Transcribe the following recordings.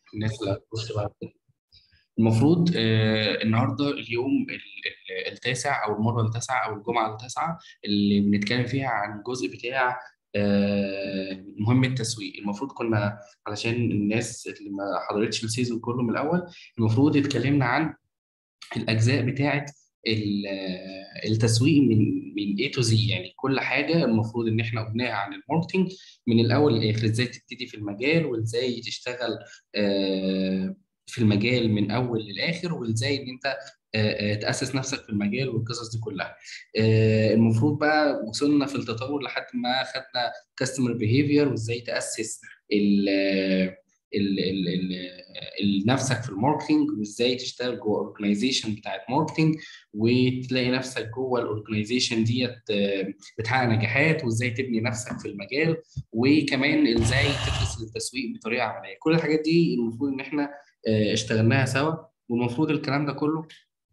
الناس اللي هتخش بعد كده المفروض آه، النهارده اليوم ال- ال- التاسع او المره التاسعه او الجمعه التاسعه اللي بنتكلم فيها عن الجزء بتاع آه، مهم التسويق المفروض كنا علشان الناس اللي ما حضرتش السيزون كله من الاول المفروض اتكلمنا عن الاجزاء بتاعه ال- التسويق من من A to Z يعني كل حاجه المفروض ان احنا قلناها عن الماركتنج من الاول للاخر ازاي تبتدي في المجال وازاي تشتغل آه، في المجال من اول للاخر وازاي ان انت آه، آه، تاسس نفسك في المجال والقصص دي كلها آه، المفروض بقى وصلنا في التطور لحد ما خدنا كاستمر بيهيفير وازاي تاسس ال ال ال ال ال- نفسك في الماركتنج وازاي تشتغل جوه اورجنايزيشن بتاعت ماركتنج وتلاقي نفسك جوه الاورجنايزيشن ديت آه، بتحقق نجاحات وازاي تبني نفسك في المجال وكمان ازاي تدرس التسويق بطريقه عمليه كل الحاجات دي المفروض ان احنا آه، اشتغلناها سوا والمفروض الكلام ده كله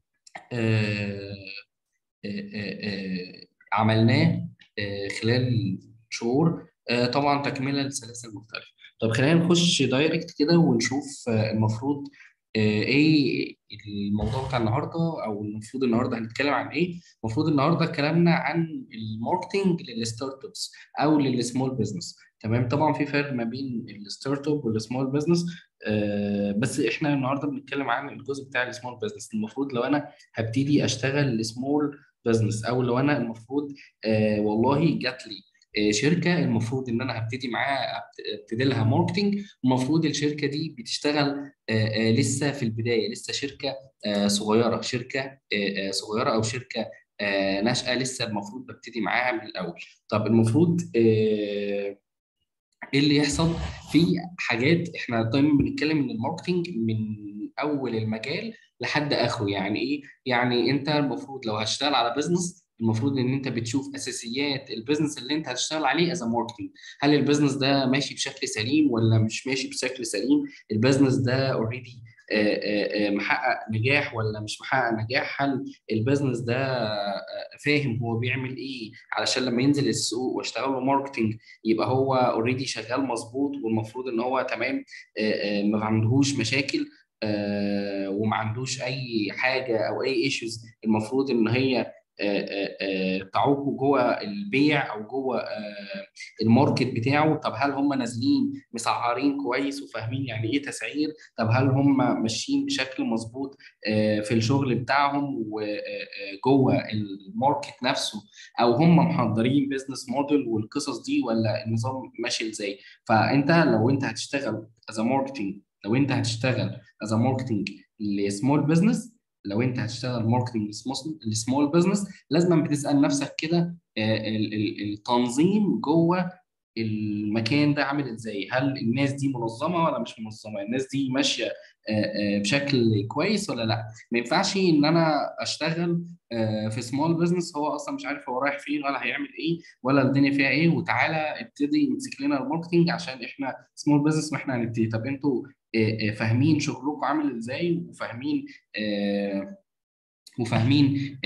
آه، آه، آه، آه، عملناه آه، خلال شهور آه، طبعا تكمله لسلاسل مختلفه طب خلينا نخش دايركت كده ونشوف آه، المفروض آه، ايه الموضوع بتاع النهارده او المفروض النهارده هنتكلم عن ايه المفروض النهارده كلامنا عن الماركتنج للستارت ابس او للسمول بزنس تمام طبعا في فرق ما بين الستارت اب والسمول بزنس آه، بس احنا النهارده بنتكلم عن الجزء بتاع السمول بزنس المفروض لو انا هبتدي اشتغل سمول بزنس او لو انا المفروض آه والله جات لي آه شركه المفروض ان انا هبتدي معاها أبت- ابتدي لها ماركتنج المفروض الشركه دي بتشتغل آه آه لسه في البدايه لسه شركه آه صغيره شركه آه آه صغيره او شركه آه ناشئه لسه المفروض ببتدي معاها من الاول طب المفروض آه ايه اللي يحصل في حاجات احنا دايما بنتكلم ان الماركتنج من اول المجال لحد اخره يعني ايه يعني انت المفروض لو هتشتغل على بزنس المفروض ان انت بتشوف اساسيات البيزنس اللي انت هتشتغل عليه از ماركتنج هل البيزنس ده ماشي بشكل سليم ولا مش ماشي بشكل سليم البيزنس ده اوريدي محقق نجاح ولا مش محقق نجاح هل البيزنس ده آه، فاهم هو بيعمل ايه علشان لما ينزل السوق واشتغل له ماركتنج يبقى هو اوريدي شغال مظبوط والمفروض ان هو تمام آه، آه، ما عندهوش مشاكل آه، وما عندوش اي حاجه او اي ايشوز المفروض ان هي آه، آه، آه، تعوقه جوه البيع او جوه آه، الماركت بتاعه طب هل هم نازلين مسعرين كويس وفاهمين يعني ايه تسعير طب هل هم ماشيين بشكل مظبوط آه، في الشغل بتاعهم وجوه الماركت نفسه او هم محضرين بيزنس موديل والقصص دي ولا النظام ماشي ازاي فانت لو انت هتشتغل از ماركتنج لو انت هتشتغل از ماركتنج لسمول بزنس لو انت هتشتغل ماركتنج لسمول بزنس لازم بتسال نفسك كده آه، ال- ال- التنظيم جوه المكان ده عامل ازاي هل الناس دي منظمه ولا مش منظمه الناس دي ماشيه آه، آه، بشكل كويس ولا لا ما ينفعش ان انا اشتغل آه، في سمول بزنس هو اصلا مش عارف هو رايح فين ولا هيعمل ايه ولا الدنيا فيها ايه وتعالى ابتدي امسك لنا الماركتنج عشان احنا سمول بزنس واحنا هنبتدي طب انتوا آه، آه، فاهمين شغلكم عامل ازاي وفاهمين آه، وفاهمين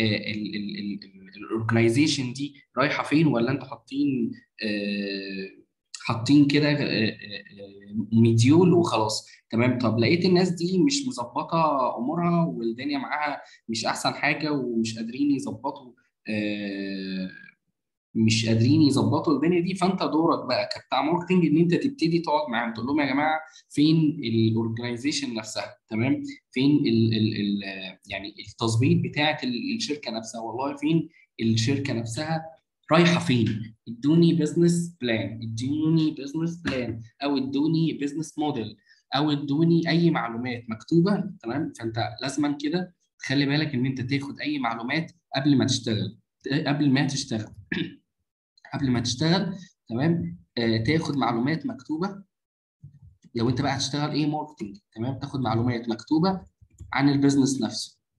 الاورجنايزيشن دي رايحه فين ولا انتوا حاطين آه، حاطين كده آه، آه، مديول وخلاص تمام طب لقيت الناس دي مش مظبطه امورها والدنيا معاها مش احسن حاجه ومش قادرين يظبطوا آه، مش قادرين يظبطوا الدنيا دي فانت دورك بقى كبتاع ماركتنج ان انت تبتدي تقعد معاهم تقول لهم يا جماعه فين الاورجنايزيشن نفسها تمام فين ال ال ال يعني التظبيط بتاعه ال- الشركه نفسها والله فين الشركه نفسها رايحه فين ادوني بزنس بلان ادوني بزنس بلان او ادوني بزنس موديل او ادوني اي معلومات مكتوبه تمام فانت لازما كده تخلي بالك ان انت تاخد اي معلومات قبل ما تشتغل قبل ما تشتغل قبل ما تشتغل تمام آه تاخد معلومات مكتوبه لو انت بقى هتشتغل ايه ماركتنج تمام تاخد معلومات مكتوبه عن البيزنس نفسه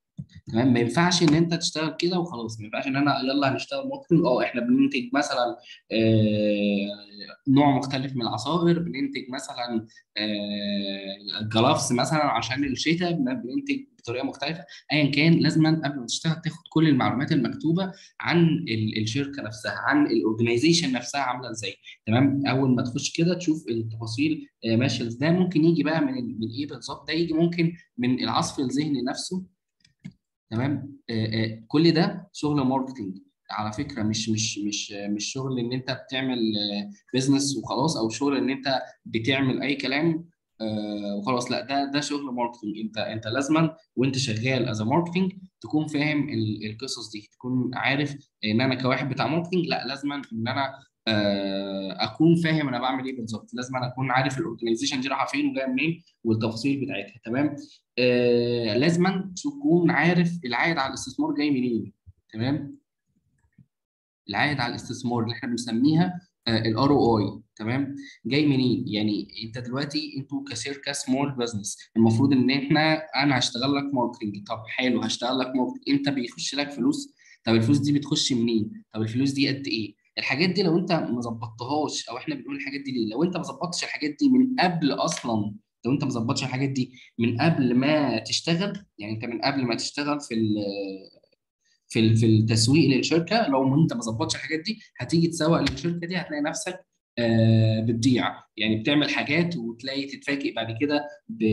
تمام ما ينفعش ان انت تشتغل كده وخلاص ما ينفعش ان انا يلا هنشتغل ماركتنج اه احنا بننتج مثلا آه، نوع مختلف من العصائر بننتج مثلا آه، جلافز مثلا عشان الشتاء بننتج بطريقه مختلفه ايا كان لازم قبل ما تشتغل تاخد كل المعلومات المكتوبه عن ال- الشركه نفسها عن الاورجنايزيشن نفسها عامله ازاي تمام اول ما تخش كده تشوف التفاصيل آه، ماشيه ازاي ده ممكن يجي بقى من من ايه بالظبط ده يجي ممكن من العصف الذهني نفسه تمام آه، آه، كل ده شغل ماركتنج على فكره مش مش مش مش شغل ان انت بتعمل بيزنس وخلاص او شغل ان انت بتعمل اي كلام آه، وخلاص لا ده ده شغل ماركتنج انت انت لازما وانت شغال از ماركتنج تكون فاهم ال- القصص دي تكون عارف ان انا كواحد بتاع ماركتنج لا لازما ان انا آه، اكون فاهم انا بعمل ايه بالظبط لازم أنا اكون عارف الاورجنايزيشن دي رايحه فين وجايه منين والتفاصيل بتاعتها تمام آه لازما تكون عارف العائد على الاستثمار جاي منين تمام العائد على الاستثمار اللي احنا بنسميها الار او اي تمام جاي منين يعني انت دلوقتي انتوا كشركه سمول بزنس المفروض ان احنا انا هشتغل لك ماركتنج طب حلو هشتغل لك ماركتنج انت بيخش لك فلوس طب الفلوس دي بتخش منين طب الفلوس دي قد ايه الحاجات دي لو انت ما ظبطتهاش او احنا بنقول الحاجات دي ليه لو انت ما ظبطتش الحاجات دي من قبل اصلا لو انت ما ظبطتش الحاجات دي من قبل ما تشتغل يعني انت من قبل ما تشتغل في ال- في ال- في التسويق للشركه لو انت ما ظبطتش الحاجات دي هتيجي تسوق للشركه دي هتلاقي نفسك آه، بتضيع يعني بتعمل حاجات وتلاقي تتفاجئ بعد كده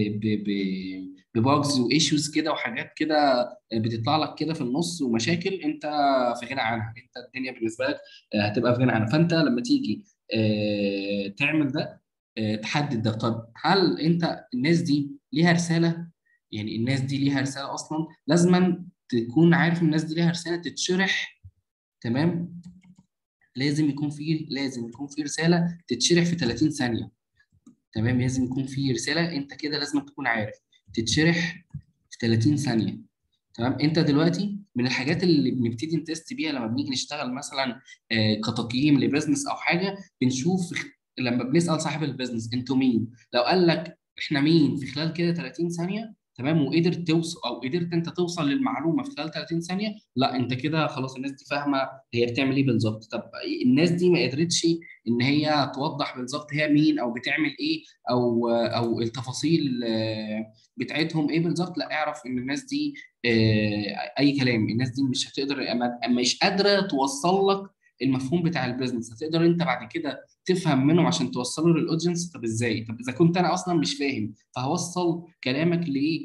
بباجز وايشوز كده وحاجات كده بتطلع لك كده في النص ومشاكل انت في غنى عنها انت الدنيا بالنسبه لك آه، هتبقى في غنى عنها فانت لما تيجي آه، تعمل ده آه، تحدد ده طب هل انت الناس دي ليها رساله يعني الناس دي ليها رساله اصلا لازما تكون عارف الناس دي ليها رساله تتشرح تمام لازم يكون في لازم يكون في رساله تتشرح في 30 ثانيه تمام لازم يكون في رساله انت كده لازم تكون عارف تتشرح في 30 ثانيه تمام انت دلوقتي من الحاجات اللي بنبتدي نتست بيها لما بنيجي نشتغل مثلا آه، كتقييم لبزنس او حاجه بنشوف اخ- لما بنسال صاحب البزنس انتوا مين لو قال لك احنا مين في خلال كده 30 ثانيه تمام وقدرت توصل او قدرت انت توصل للمعلومه في خلال 30 ثانيه لا انت كده خلاص الناس دي فاهمه هي بتعمل ايه بالظبط طب الناس دي ما قدرتش ان هي توضح بالظبط هي مين او بتعمل ايه او او التفاصيل آه، بتاعتهم ايه بالظبط لا اعرف ان الناس دي آه، اي كلام الناس دي مش هتقدر أما- مش قادره توصل لك المفهوم بتاع البيزنس هتقدر انت بعد كده تفهم منهم عشان توصله للاودينس طب ازاي طب اذا كنت انا اصلا مش فاهم فهوصل كلامك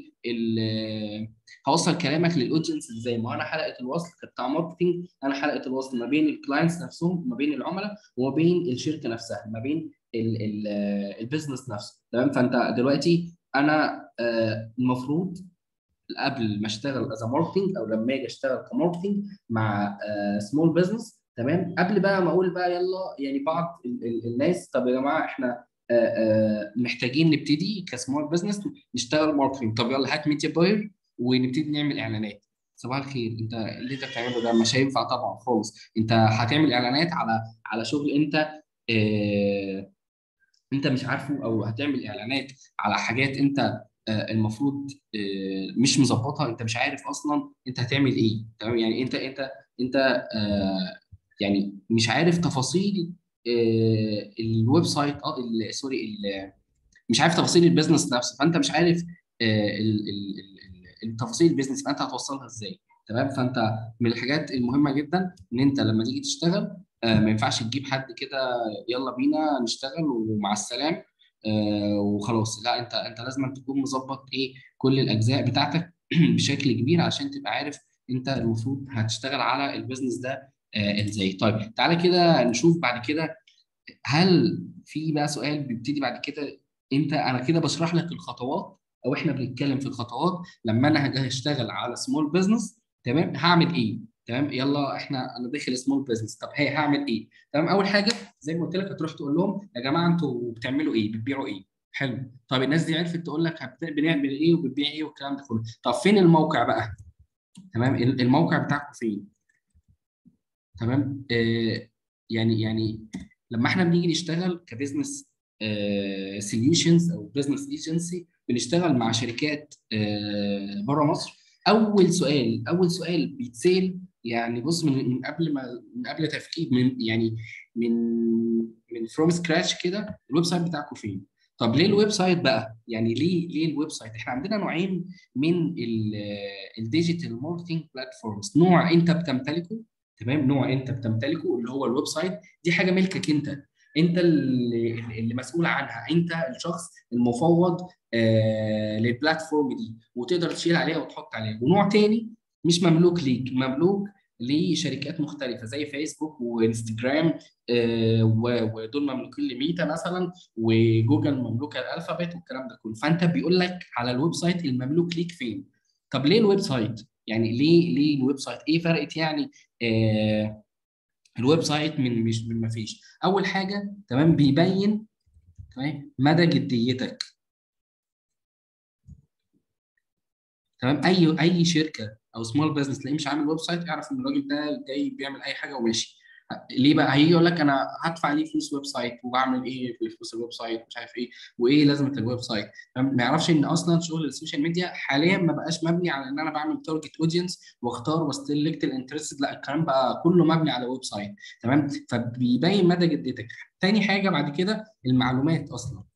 لل هوصل كلامك للاودينس ازاي ما هو انا حلقه الوصل كبتاع ماركتنج انا حلقه الوصل ما بين الكلاينتس نفسهم ما بين العملاء وما بين الشركه نفسها ما بين ال- ال- البيزنس نفسه تمام فانت دلوقتي انا آه، المفروض قبل ما اشتغل از ماركتنج او لما اجي اشتغل كماركتنج مع سمول بزنس تمام قبل بقى ما اقول بقى يلا يعني بعض ال- ال- الناس طب يا جماعه احنا آه، آه، محتاجين نبتدي كسمول بزنس نشتغل ماركتنج طب يلا هات ميديا باير ونبتدي نعمل اعلانات صباح الخير انت اللي انت بتعمله ده مش هينفع طبعا خالص انت هتعمل اعلانات على على شغل انت آه، انت مش عارفه او هتعمل اعلانات على حاجات انت آه، المفروض آه، مش مظبطها انت مش عارف اصلا انت هتعمل ايه تمام يعني انت انت انت آه، يعني مش عارف تفاصيل آه، الويب سايت اه ال- سوري ال- مش عارف تفاصيل البيزنس نفسه فانت مش عارف آه، ال- ال- ال- التفاصيل البيزنس فانت هتوصلها ازاي تمام فانت من الحاجات المهمه جدا ان انت لما تيجي تشتغل آه، ما ينفعش تجيب حد كده يلا بينا نشتغل ومع السلام آه، وخلاص لا انت انت لازم تكون مظبط ايه كل الاجزاء بتاعتك بشكل كبير عشان تبقى عارف انت المفروض هتشتغل على البيزنس ده آه، ازاي طيب تعالى كده نشوف بعد كده هل في بقى سؤال بيبتدي بعد كده انت انا كده بشرح لك الخطوات او احنا بنتكلم في الخطوات لما انا هاجي اشتغل على سمول بزنس تمام هعمل ايه تمام يلا احنا انا داخل سمول بزنس طب هي هعمل ايه تمام اول حاجه زي ما قلت لك هتروح تقول لهم يا جماعه انتوا بتعملوا ايه بتبيعوا ايه حلو طب الناس دي عرفت تقول لك هبت- بنعمل ايه وبتبيع ايه والكلام ده كله طب فين الموقع بقى تمام الموقع بتاعكم فين تمام آه يعني يعني لما احنا بنيجي نشتغل كبزنس سوليوشنز او بزنس ايجنسي بنشتغل مع شركات آه بره مصر اول سؤال اول سؤال بيتسال يعني بص من من قبل ما من قبل تفكير من يعني من من فروم سكراتش كده الويب سايت بتاعكم فين طب ليه الويب سايت بقى يعني ليه ليه الويب سايت احنا عندنا نوعين من الديجيتال ماركتنج بلاتفورمز نوع انت بتمتلكه تمام نوع انت بتمتلكه اللي هو الويب سايت دي حاجه ملكك انت انت اللي, اللي مسؤول عنها انت الشخص المفوض آه للبلاتفورم دي وتقدر تشيل عليها وتحط عليها ونوع تاني مش مملوك ليك مملوك لشركات مختلفه زي فيسبوك وانستجرام آه ودول مملوكين لميتا مثلا وجوجل مملوكه الالفابت والكلام ده كله فانت بيقول لك على الويب سايت المملوك ليك فين طب ليه الويب سايت يعني ليه ليه الويب سايت ايه فرقت يعني آه الويب سايت من مش من ما فيش اول حاجه تمام بيبين تمام مدى جديتك تمام اي اي شركه او سمول بزنس تلاقيه مش عامل ويب سايت اعرف ان الراجل ده جاي بيعمل اي حاجه وماشي ليه بقى هيجي يقول لك انا هدفع ليه فلوس ويب سايت وبعمل ايه بفلوس الويب سايت مش عارف ايه وايه لازمه الويب سايت ما يعرفش ان اصلا شغل السوشيال ميديا حاليا ما بقاش مبني على ان انا بعمل تارجت اودينس واختار واستلكت الانترست لا الكلام بقى كله مبني على ويب سايت تمام فبيبين مدى جدتك تاني حاجه بعد كده المعلومات اصلا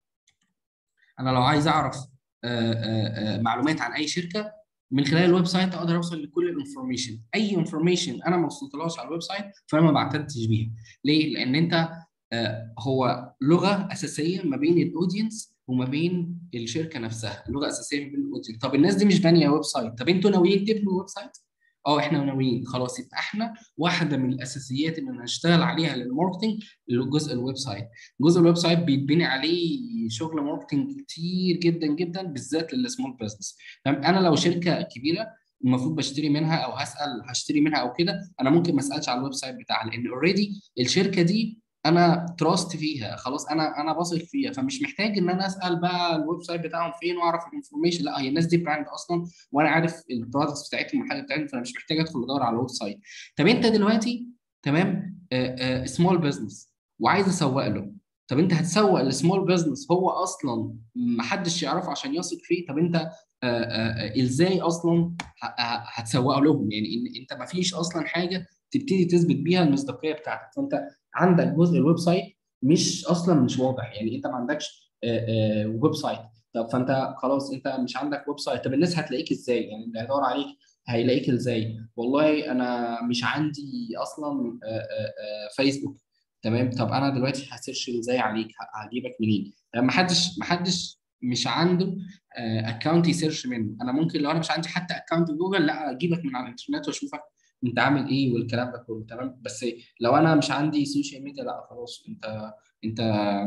انا لو عايز اعرف آآ آآ معلومات عن اي شركه من خلال الويب سايت اقدر اوصل لكل الانفورميشن اي انفورميشن انا ما وصلتلهاش على الويب سايت فانا ما بعتدتش بيها ليه لان انت هو لغه اساسيه ما بين الاودينس وما بين الشركه نفسها لغه اساسيه ما بين الاودينس طب الناس دي مش بانيه ويب سايت طب انتوا ناويين تبنوا ويب سايت اه احنا ناويين خلاص يبقى احنا واحده من الاساسيات اللي هنشتغل عليها للماركتنج جزء الويب سايت جزء الويب سايت بيتبني عليه شغل ماركتنج كتير جدا جدا بالذات للسمول بزنس تمام انا لو شركه كبيره المفروض بشتري منها او هسال هشتري منها او كده انا ممكن ما اسالش على الويب سايت بتاعها لان اوريدي الشركه دي انا تراست فيها خلاص انا انا بثق فيها فمش محتاج ان انا اسال بقى الويب سايت بتاعهم فين واعرف الانفورميشن لا هي الناس دي براند اصلا وانا عارف البرودكتس بتاعتهم والحاجه بتاعتهم فانا مش محتاج ادخل ادور على الويب سايت طب انت دلوقتي تمام سمول بزنس وعايز اسوق له طب انت هتسوق لسمول بزنس هو اصلا ما حدش يعرفه عشان يثق فيه طب انت ازاي اصلا هتسوق لهم يعني إن انت ما فيش اصلا حاجه تبتدي تثبت بيها المصداقيه بتاعتك فانت عندك جزء الويب سايت مش اصلا مش واضح يعني انت ما عندكش ويب سايت طب فانت خلاص انت مش عندك ويب سايت طب الناس هتلاقيك ازاي يعني اللي هيدور عليك هيلاقيك ازاي والله انا مش عندي اصلا فيسبوك تمام طب انا دلوقتي هسيرش ازاي عليك هجيبك منين ما حدش ما حدش مش عنده اكونت يسيرش منه انا ممكن لو انا مش عندي حتى اكونت جوجل لا اجيبك من على الانترنت واشوفك انت عامل ايه والكلام ده كله تمام بس لو انا مش عندي سوشيال ميديا لا خلاص انت انت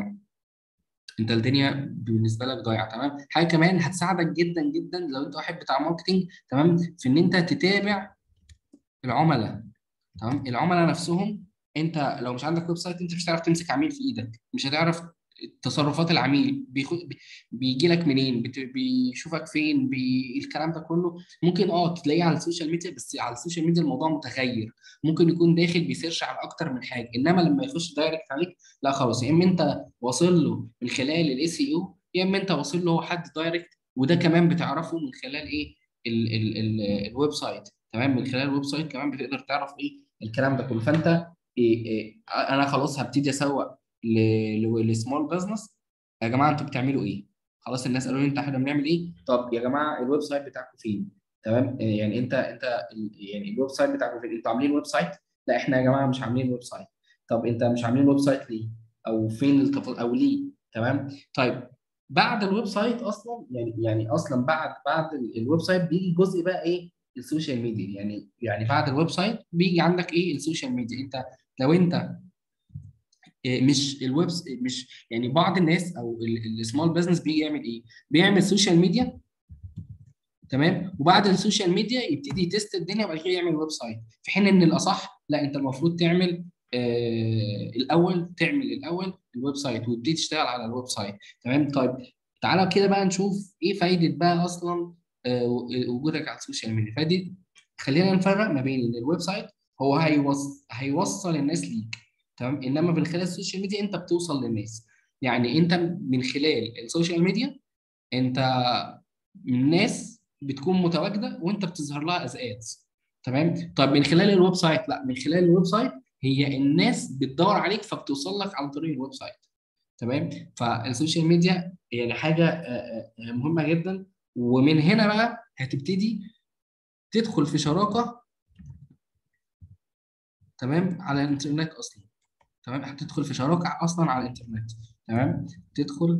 انت الدنيا بالنسبه لك ضايعه تمام حاجه كمان هتساعدك جدا جدا لو انت واحد بتاع ماركتنج تمام في ان انت تتابع العملاء تمام العملاء نفسهم انت لو مش عندك ويب سايت انت مش هتعرف تمسك عميل في ايدك مش هتعرف تصرفات العميل بيخد بيجي لك منين بيشوفك فين بي... الكلام ده كله ممكن اه تلاقيه على السوشيال ميديا بس على السوشيال ميديا الموضوع متغير ممكن يكون داخل بيسيرش على اكتر من حاجه انما لما يخش دايركت عليك لا خلاص يا اما انت واصل له من خلال الاس اي او يا اما انت واصل له هو حد دايركت وده كمان بتعرفه من خلال ايه ال... ال... ال... الويب سايت تمام من خلال الويب سايت كمان بتقدر تعرف ايه الكلام ده كله فانت إيه إيه انا خلاص هبتدي اسوق لسمول بزنس يا جماعه انتوا بتعملوا ايه؟ خلاص الناس قالوا لي انت احنا بنعمل ايه؟ طب يا جماعه الويب سايت بتاعكم فين؟ تمام يعني انت انت يعني الويب سايت بتاعكم فين؟ انتوا عاملين ويب سايت؟ لا احنا يا جماعه مش عاملين ويب سايت طب انت مش عاملين ويب سايت ليه؟ او فين التفاصيل او ليه؟ تمام؟ طيب بعد الويب سايت اصلا يعني يعني اصلا بعد بعد الويب سايت بيجي جزء بقى ايه؟ السوشيال ميديا يعني يعني بعد الويب سايت بيجي عندك ايه؟ السوشيال ميديا انت لو انت مش الويب مش يعني بعض الناس او السمول بزنس بيجي يعمل ايه؟ بيعمل سوشيال ميديا تمام وبعد السوشيال ميديا يبتدي يتست الدنيا وبعد كده يعمل ويب سايت في حين ان الاصح لا انت المفروض تعمل آه الاول تعمل الاول الويب سايت وتبتدي تشتغل على الويب سايت تمام طيب تعالى كده بقى نشوف ايه فايده بقى اصلا آه وجودك على السوشيال ميديا فايده خلينا نفرق ما بين ان الويب سايت هو هيوصل هيوصل الناس ليك تمام انما من خلال السوشيال ميديا انت بتوصل للناس يعني انت من خلال السوشيال ميديا انت من ناس بتكون متواجده وانت بتظهر لها از ادز تمام طب من خلال الويب سايت لا من خلال الويب سايت هي الناس بتدور عليك فبتوصل لك عن طريق الويب سايت تمام فالسوشيال ميديا يعني حاجه آه، آه، مهمه جدا ومن هنا بقى هتبتدي تدخل في شراكه تمام على الانترنت اصلا تمام هتدخل في شراكه اصلا على الانترنت تمام تدخل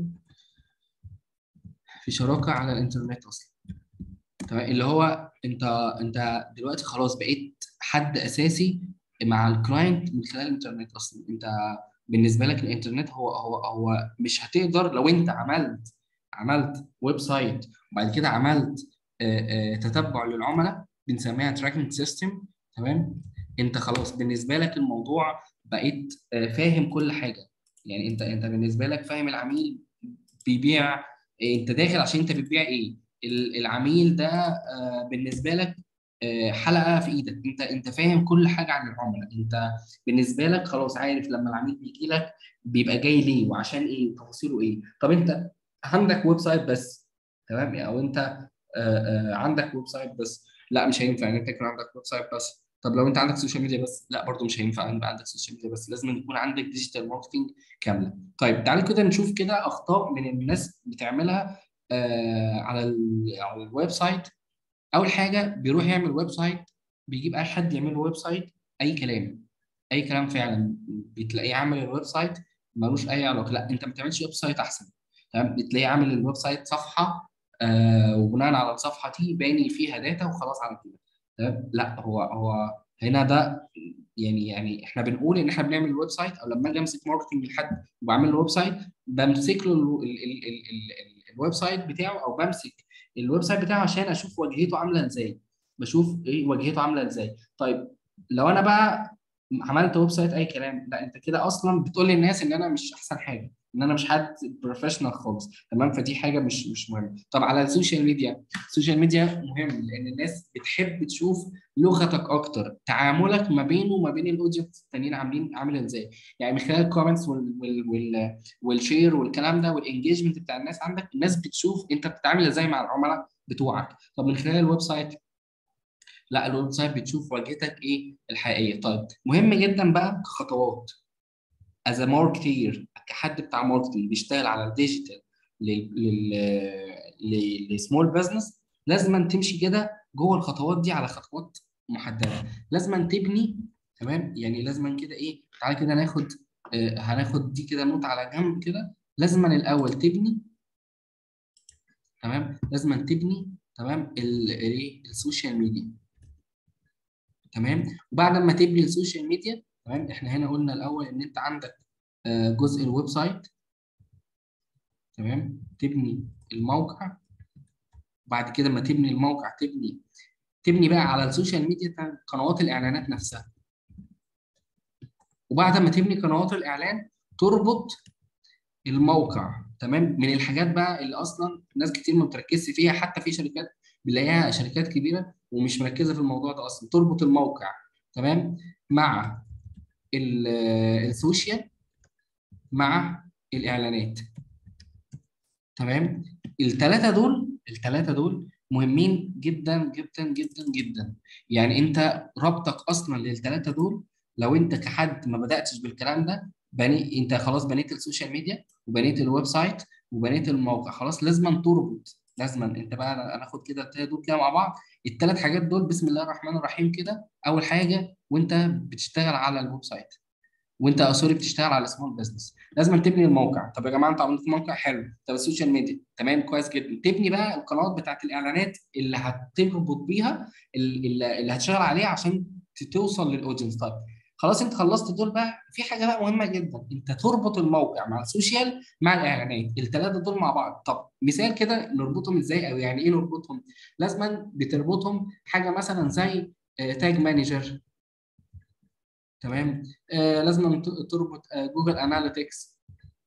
في شراكه على الانترنت اصلا تمام اللي هو انت انت دلوقتي خلاص بقيت حد اساسي مع الكلاينت من خلال الانترنت اصلا انت بالنسبه لك الانترنت هو هو هو مش هتقدر لو انت عملت عملت ويب سايت وبعد كده عملت آه، آه، تتبع للعملاء بنسميها تراكنج سيستم تمام انت خلاص بالنسبه لك الموضوع بقيت آه، فاهم كل حاجه يعني انت انت بالنسبه لك فاهم العميل بيبيع انت داخل عشان انت بتبيع ايه العميل ده بالنسبه لك حلقه في ايدك انت انت فاهم كل حاجه عن العملاء انت بالنسبه لك خلاص عارف لما العميل بيجي لك بيبقى جاي ليه وعشان ايه وتفاصيله ايه طب انت عندك ويب سايت بس تمام او انت عندك ويب سايت بس لا مش هينفع ان انت يكون عندك ويب سايت بس طب لو انت عندك سوشيال ميديا بس لا برضه مش هينفع يبقى عندك سوشيال ميديا بس لازم يكون عندك ديجيتال ماركتنج كامله طيب تعالى كده نشوف كده اخطاء من الناس بتعملها على على الويب سايت اول حاجه بيروح يعمل ويب سايت بيجيب اي حد يعمل له ويب سايت اي كلام اي كلام فعلا بتلاقيه عامل الويب سايت ملوش اي علاقه لا انت ما تعملش ويب سايت احسن تمام بتلاقيه عامل الويب سايت صفحه آه وبناء على الصفحه دي باني فيها داتا وخلاص على كده تمام لا هو هو هنا ده يعني يعني احنا بنقول ان احنا بنعمل الويب سايت او لما اجي امسك ماركتنج لحد وبعمل له ويب سايت بمسك له الويب سايت بتاعه او بمسك الويب سايت بتاعه عشان اشوف واجهته عامله ازاي بشوف ايه واجهته عامله ازاي طيب لو انا بقى عملت ويب سايت اي كلام لا انت كده اصلا بتقول للناس ان انا مش احسن حاجه ان انا مش حد بروفيشنال خالص تمام فدي حاجه مش مش مهمه طب على السوشيال ميديا السوشيال ميديا مهم لان الناس بتحب تشوف لغتك اكتر تعاملك ما بينه وما بين الاودينس التانيين عاملين عامل ازاي يعني من خلال الكومنتس وال وال وال والشير والكلام ده والانجيجمنت بتاع الناس عندك الناس بتشوف انت بتتعامل ازاي مع العملاء بتوعك طب من خلال الويب سايت لا الويب سايت بتشوف واجهتك ايه الحقيقيه طيب مهم جدا بقى خطوات از ماركتير كحد بتاع ماركتنج بيشتغل على الديجيتال لسمول بزنس لازم تمشي كده جوه الخطوات دي على خطوات محدده لازم تبني تمام يعني لازم كده ايه تعالى كده ناخد آه هناخد دي كده نوت على جنب كده لازم الاول تبني تمام لازم تبني تمام الايه السوشيال ميديا تمام وبعد ما تبني السوشيال ميديا تمام احنا هنا قلنا الاول ان انت عندك آه، جزء الويب سايت تمام تبني الموقع بعد كده ما تبني الموقع تبني تبني بقى على السوشيال ميديا قنوات الاعلانات نفسها وبعد ما تبني قنوات الاعلان تربط الموقع تمام من الحاجات بقى اللي اصلا ناس كتير ما بتركزش فيها حتى في شركات بنلاقيها شركات كبيره ومش مركزه في الموضوع ده اصلا تربط الموقع تمام مع السوشيال مع الاعلانات تمام الثلاثه دول الثلاثه دول مهمين جدا جدا جدا جدا يعني انت ربطك اصلا للثلاثه دول لو انت كحد ما بداتش بالكلام ده بني انت خلاص بنيت السوشيال ميديا وبنيت الويب سايت وبنيت الموقع خلاص لازم تربط لازم انت بقى ناخد كده الثلاثه دول كده مع بعض الثلاث حاجات دول بسم الله الرحمن الرحيم كده اول حاجه وانت بتشتغل على الويب سايت وانت سوري بتشتغل على سمول بزنس لازم تبني الموقع طب يا جماعه انت عملت موقع حلو طب السوشيال ميديا تمام كويس جدا تبني بقى القنوات بتاعت الاعلانات اللي هتربط بيها اللي, اللي هتشتغل عليها عشان توصل للاودينس طيب خلاص انت خلصت دول بقى في حاجه بقى مهمه جدا انت تربط الموقع مع السوشيال مع الاعلانات الثلاثه دول مع بعض طب مثال كده نربطهم ازاي او يعني ايه نربطهم لازما بتربطهم حاجه مثلا زي تاج مانجر تمام آه لازم تربط آه جوجل اناليتكس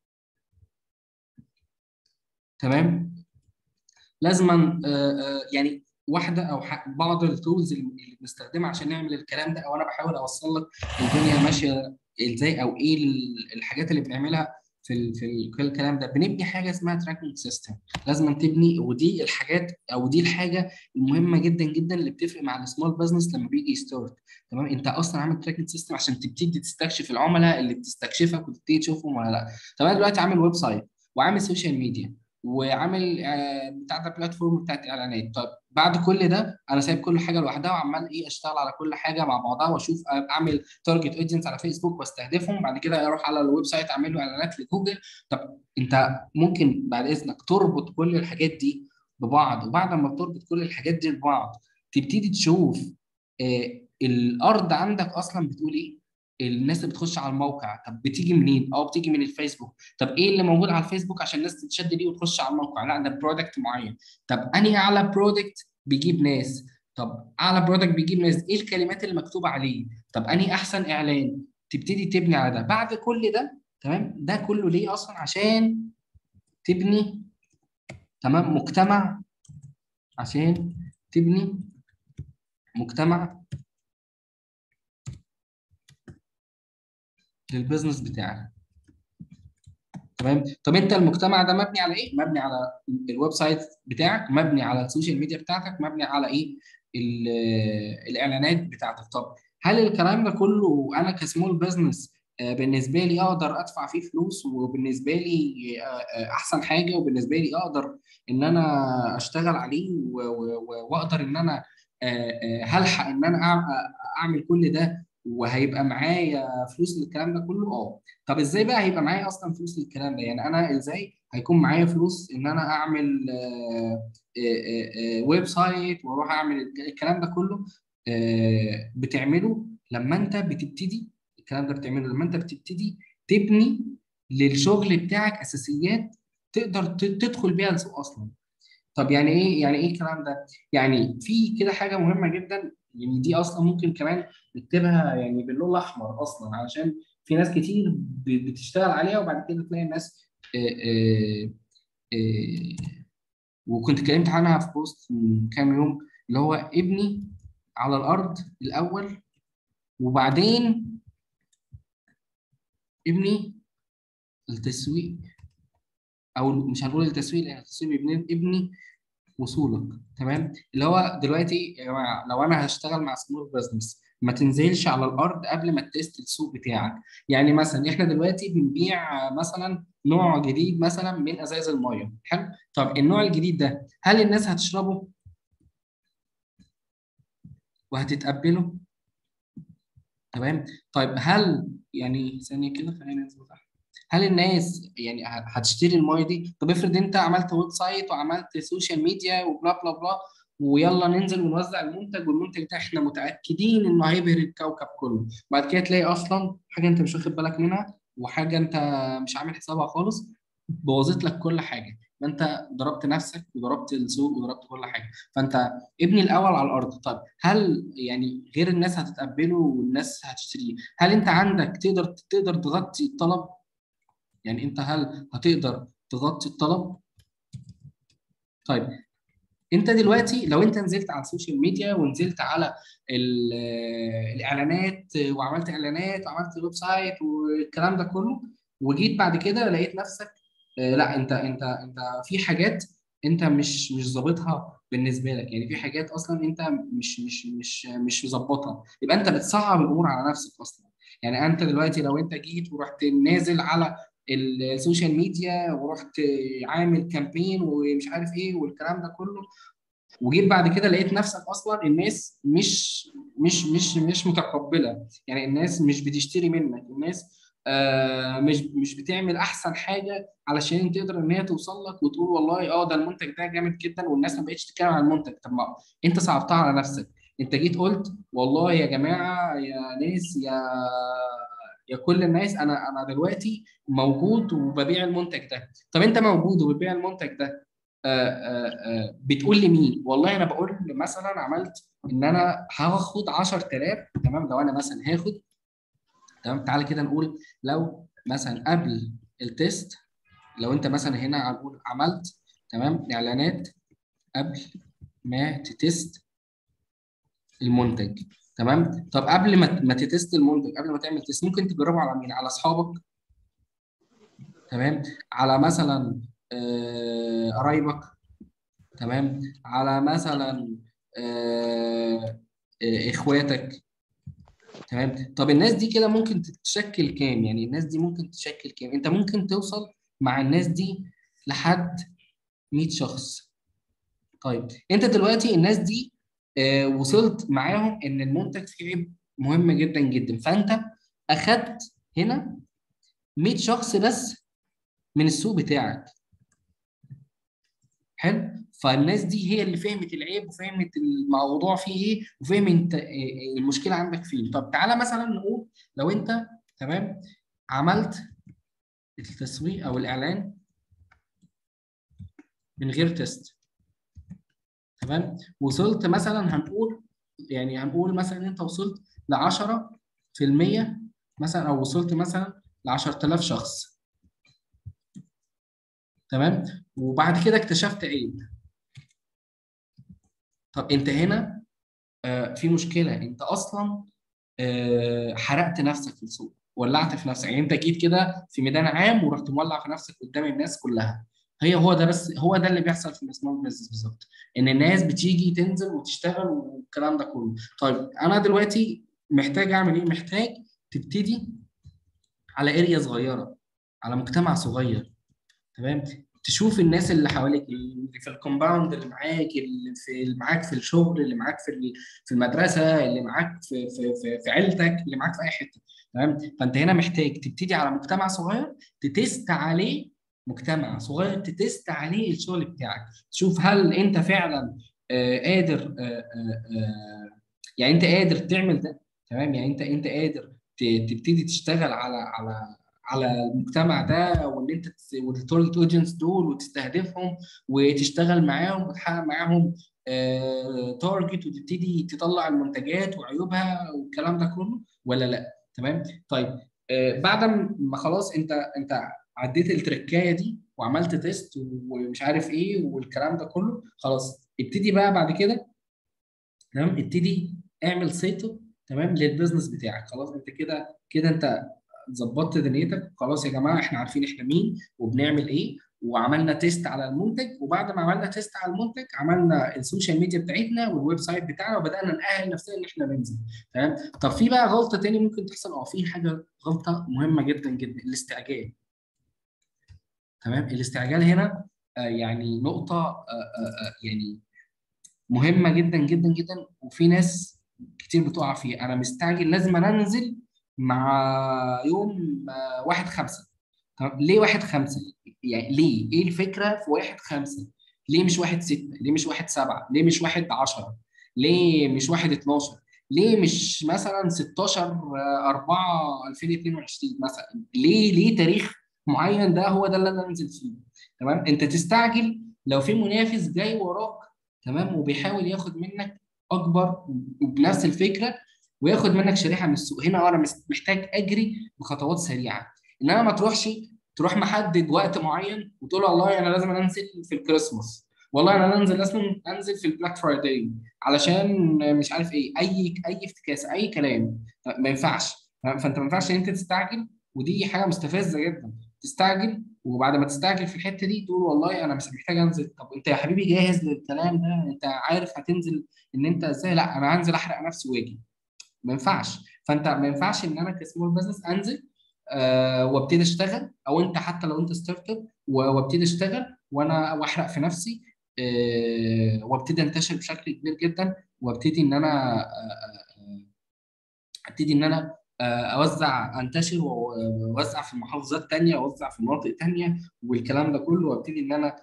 تمام لازما آه آه يعني واحده او بعض التولز اللي بنستخدمها عشان نعمل الكلام ده او انا بحاول اوصل لك الدنيا ماشيه ازاي او ايه الحاجات اللي بنعملها في ال في ال كل الكلام ده بنبني حاجه اسمها تراكنج سيستم لازم تبني ودي الحاجات او دي الحاجه المهمه جدا جدا اللي بتفرق مع السمول بزنس لما بيجي يستارت تمام انت اصلا عامل تراكنج سيستم عشان تبتدي تستكشف العملاء اللي بتستكشفك وتبتدي تشوفهم ولا لا طب انا دلوقتي عامل ويب سايت وعامل سوشيال ميديا وعامل آه، بتاع ده بلاتفورم بتاعت اعلانات طب بعد كل ده انا سايب كل حاجه لوحدها وعمال ايه اشتغل على كل حاجه مع بعضها واشوف اعمل تارجت اودينس على فيسبوك واستهدفهم بعد كده اروح على الويب سايت اعمل له اعلانات لجوجل طب انت ممكن بعد اذنك تربط كل الحاجات دي ببعض وبعد ما بتربط كل الحاجات دي ببعض تبتدي تشوف آه الارض عندك اصلا بتقول ايه الناس اللي بتخش على الموقع طب بتيجي منين؟ اه بتيجي من الفيسبوك طب ايه اللي موجود على الفيسبوك عشان الناس تتشد ليه وتخش على الموقع؟ لا ده برودكت معين طب انهي اعلى برودكت بيجيب ناس طب اعلى برودكت بيجيب ناس ايه الكلمات اللي مكتوبه عليه؟ طب انهي احسن اعلان؟ تبتدي تبني على ده بعد كل ده تمام ده كله ليه اصلا عشان تبني تمام مجتمع عشان تبني مجتمع للبزنس بتاعك تمام طب انت المجتمع ده مبني على ايه مبني على الويب سايت بتاعك مبني على السوشيال ميديا بتاعتك مبني على ايه الاعلانات بتاعتك طب هل الكلام ده كله انا كسمول بزنس بالنسبه لي اقدر ادفع فيه فلوس وبالنسبه لي احسن حاجه وبالنسبه لي اقدر ان انا اشتغل عليه واقدر ان انا هلحق ان انا اعمل كل ده وهيبقى معايا فلوس للكلام ده كله اه طب ازاي بقى هيبقى معايا اصلا فلوس للكلام ده يعني انا ازاي هيكون معايا فلوس ان انا اعمل ويب سايت واروح اعمل الكلام ده كله بتعمله لما انت بتبتدي الكلام ده بتعمله لما انت بتبتدي تبني للشغل بتاعك اساسيات تقدر تدخل بيها السوق اصلا طب يعني ايه يعني ايه الكلام ده يعني في كده حاجه مهمه جدا يعني دي اصلا ممكن كمان نكتبها يعني باللون الاحمر اصلا علشان في ناس كتير بتشتغل عليها وبعد كده تلاقي الناس آآ آآ وكنت اتكلمت عنها في بوست من كام يوم اللي هو ابني على الارض الاول وبعدين ابني التسويق او مش هنقول التسويق لان التسويق ابني وصولك تمام اللي هو دلوقتي يا جماعه لو انا هشتغل مع سمول بزنس ما تنزلش على الارض قبل ما تست السوق بتاعك يعني مثلا احنا دلوقتي بنبيع مثلا نوع جديد مثلا من ازايز الميه حلو طب النوع الجديد ده هل الناس هتشربه وهتتقبله تمام طيب هل يعني ثانيه كده خلينا ننزل تحت هل الناس يعني هتشتري المايه دي؟ طب افرض انت عملت ويب سايت وعملت سوشيال ميديا وبلا بلا بلا ويلا ننزل ونوزع المنتج والمنتج ده احنا متاكدين انه هيبهر الكوكب كله، بعد كده تلاقي اصلا حاجه انت مش واخد بالك منها وحاجه انت مش عامل حسابها خالص بوظت لك كل حاجه، ما انت ضربت نفسك وضربت السوق وضربت كل حاجه، فانت ابني الاول على الارض، طب هل يعني غير الناس هتتقبله والناس هتشتريه، هل انت عندك تقدر تقدر تغطي الطلب يعني انت هل هتقدر تغطي الطلب؟ طيب انت دلوقتي لو انت نزلت على السوشيال ميديا ونزلت على الاعلانات وعملت اعلانات وعملت ويب سايت والكلام ده كله وجيت بعد كده لقيت نفسك لا انت انت انت في حاجات انت مش مش ظابطها بالنسبه لك يعني في حاجات اصلا انت مش مش مش مش مظبطها يبقى انت بتصعب الامور على نفسك اصلا يعني انت دلوقتي لو انت جيت ورحت نازل على السوشيال ميديا ورحت عامل كامبين ومش عارف ايه والكلام ده كله وجيت بعد كده لقيت نفسك اصلا الناس مش مش مش مش متقبله يعني الناس مش بتشتري منك الناس آه مش مش بتعمل احسن حاجه علشان تقدر ان هي توصل لك وتقول والله اه ده المنتج ده جامد جدا والناس ما بقتش تتكلم عن المنتج طب ما انت صعبتها على نفسك انت جيت قلت والله يا جماعه يا ناس يا يا كل الناس انا انا دلوقتي موجود وببيع المنتج ده طب انت موجود وبتبيع المنتج ده آآ آآ بتقول لمين والله انا بقول مثلا عملت ان انا هاخد 10000 تمام لو انا مثلا هاخد تمام تعالى كده نقول لو مثلا قبل التيست لو انت مثلا هنا هنقول عملت تمام اعلانات قبل ما تتست المنتج تمام طب قبل ما ما تتست المنتج قبل ما تعمل تيست ممكن تجربه على مين على اصحابك تمام على مثلا آه، قرايبك تمام على مثلا آه، آه، اخواتك تمام طب الناس دي كده ممكن تتشكل كام يعني الناس دي ممكن تشكل كام انت ممكن توصل مع الناس دي لحد 100 شخص طيب انت دلوقتي الناس دي آه، وصلت معاهم ان المنتج فيه عيب مهم جدا جدا فانت اخدت هنا 100 شخص بس من السوق بتاعك حلو فالناس دي هي اللي فهمت العيب وفهمت الموضوع فيه ايه وفهمت المشكله عندك فين طب تعالى مثلا نقول لو انت تمام عملت التسويق او الاعلان من غير تيست تمام وصلت مثلا هنقول يعني هنقول مثلا انت وصلت ل 10% مثلا او وصلت مثلا ل 10000 شخص تمام وبعد كده اكتشفت عيب طب انت هنا آه في مشكله انت اصلا آه حرقت نفسك في السوق ولعت في نفسك يعني انت جيت كده في ميدان عام ورحت مولع في نفسك قدام الناس كلها هي هو ده بس هو ده اللي بيحصل في السمول بزنس بالظبط ان الناس بتيجي تنزل وتشتغل والكلام ده كله طيب انا دلوقتي محتاج اعمل ايه محتاج تبتدي على اريا صغيره على مجتمع صغير تمام تشوف الناس اللي حواليك اللي في الكومباوند اللي معاك اللي في اللي معاك في الشغل اللي معاك في في المدرسه اللي معاك في في في, في عيلتك اللي معاك في اي حته تمام فانت هنا محتاج تبتدي على مجتمع صغير تتست عليه مجتمع صغير تتست عليه الشغل بتاعك تشوف هل انت فعلا آه قادر آه آه يعني انت قادر تعمل ده تمام يعني انت انت قادر تبتدي تشتغل على على على المجتمع ده وان انت والتارجت اودينس دول وتستهدفهم وتشتغل معاهم وتحقق معاهم تارجت وتبتدي تطلع المنتجات وعيوبها والكلام ده كله ولا لا تمام طيب بعد ما خلاص انت انت عديت التركايه دي وعملت تيست ومش عارف ايه والكلام ده كله خلاص ابتدي بقى بعد كده تمام ابتدي اعمل سيت اب تمام للبزنس بتاعك خلاص انت كده كده انت ظبطت دنيتك خلاص يا جماعه احنا عارفين احنا مين وبنعمل ايه وعملنا تيست على المنتج وبعد ما عملنا تيست على المنتج عملنا السوشيال ميديا بتاعتنا والويب سايت بتاعنا وبدانا نأهل نفسنا ان احنا ننزل تمام طب في بقى غلطه تاني ممكن تحصل اه في حاجه غلطه مهمه جدا جدا الاستعجال تمام الاستعجال هنا آه يعني نقطه آه آه يعني مهمه جدا جدا جدا وفي ناس كتير بتقع فيها انا مستعجل لازم انا انزل مع يوم واحد خمسة طب ليه واحد خمسة؟ يعني ليه؟ ايه الفكرة في واحد خمسة؟ ليه مش واحد ستة؟ ليه مش واحد سبعة؟ ليه مش واحد عشرة؟ ليه مش واحد 12 ليه مش مثلا 16 4 2022 مثلا ليه ليه تاريخ معين ده هو ده اللي انا انزل فيه تمام انت تستعجل لو في منافس جاي وراك تمام وبيحاول ياخد منك اكبر وبنفس الفكره وياخد منك شريحه من السوق هنا انا محتاج اجري بخطوات سريعه انما ما تروحش تروح محدد وقت معين وتقول والله انا لازم انزل في الكريسماس والله انا انزل لازم انزل في البلاك فرايداي علشان مش عارف ايه اي اي افتكاسه اي كلام ما ينفعش فانت ما ينفعش ان انت تستعجل ودي حاجه مستفزه جدا تستعجل وبعد ما تستعجل في الحته دي تقول والله انا مش محتاج انزل طب انت يا حبيبي جاهز للكلام ده انت عارف هتنزل ان انت ازاي لا انا هنزل احرق نفسي واجي ما ينفعش فانت ما ينفعش ان انا كسمول بزنس انزل آه وابتدي اشتغل او انت حتى لو انت ستارت اب وابتدي اشتغل وانا واحرق في نفسي آه وابتدي انتشر بشكل كبير جدا وابتدي ان انا آه ابتدي ان انا اوزع انتشر واوزع في محافظات تانية واوزع في مناطق تانية والكلام ده كله وابتدي ان انا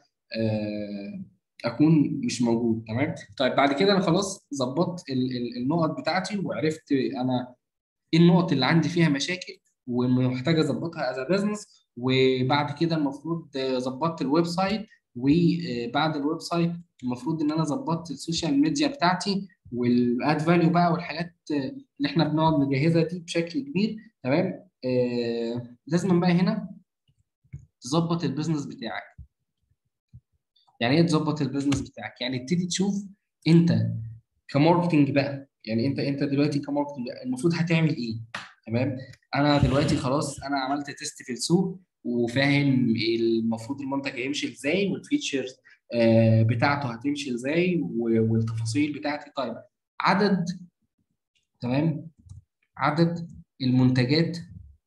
اكون مش موجود تمام طيب بعد كده انا خلاص ظبطت النقط بتاعتي وعرفت انا ايه النقط اللي عندي فيها مشاكل ومحتاج اظبطها از بزنس وبعد كده المفروض ظبطت الويب سايت وبعد الويب سايت المفروض ان انا ظبطت السوشيال ميديا بتاعتي والاد فاليو بقى والحاجات اللي احنا بنقعد نجهزها دي بشكل كبير تمام آه لازم بقى هنا تظبط البيزنس بتاعك يعني ايه تظبط البيزنس بتاعك يعني ابتدي تشوف انت كماركتنج بقى يعني انت انت دلوقتي كماركتنج المفروض هتعمل ايه تمام انا دلوقتي خلاص انا عملت تيست في السوق وفاهم المفروض المنتج هيمشي ازاي والفيتشرز آه، بتاعته هتمشي ازاي و- والتفاصيل بتاعتي طيب عدد تمام عدد المنتجات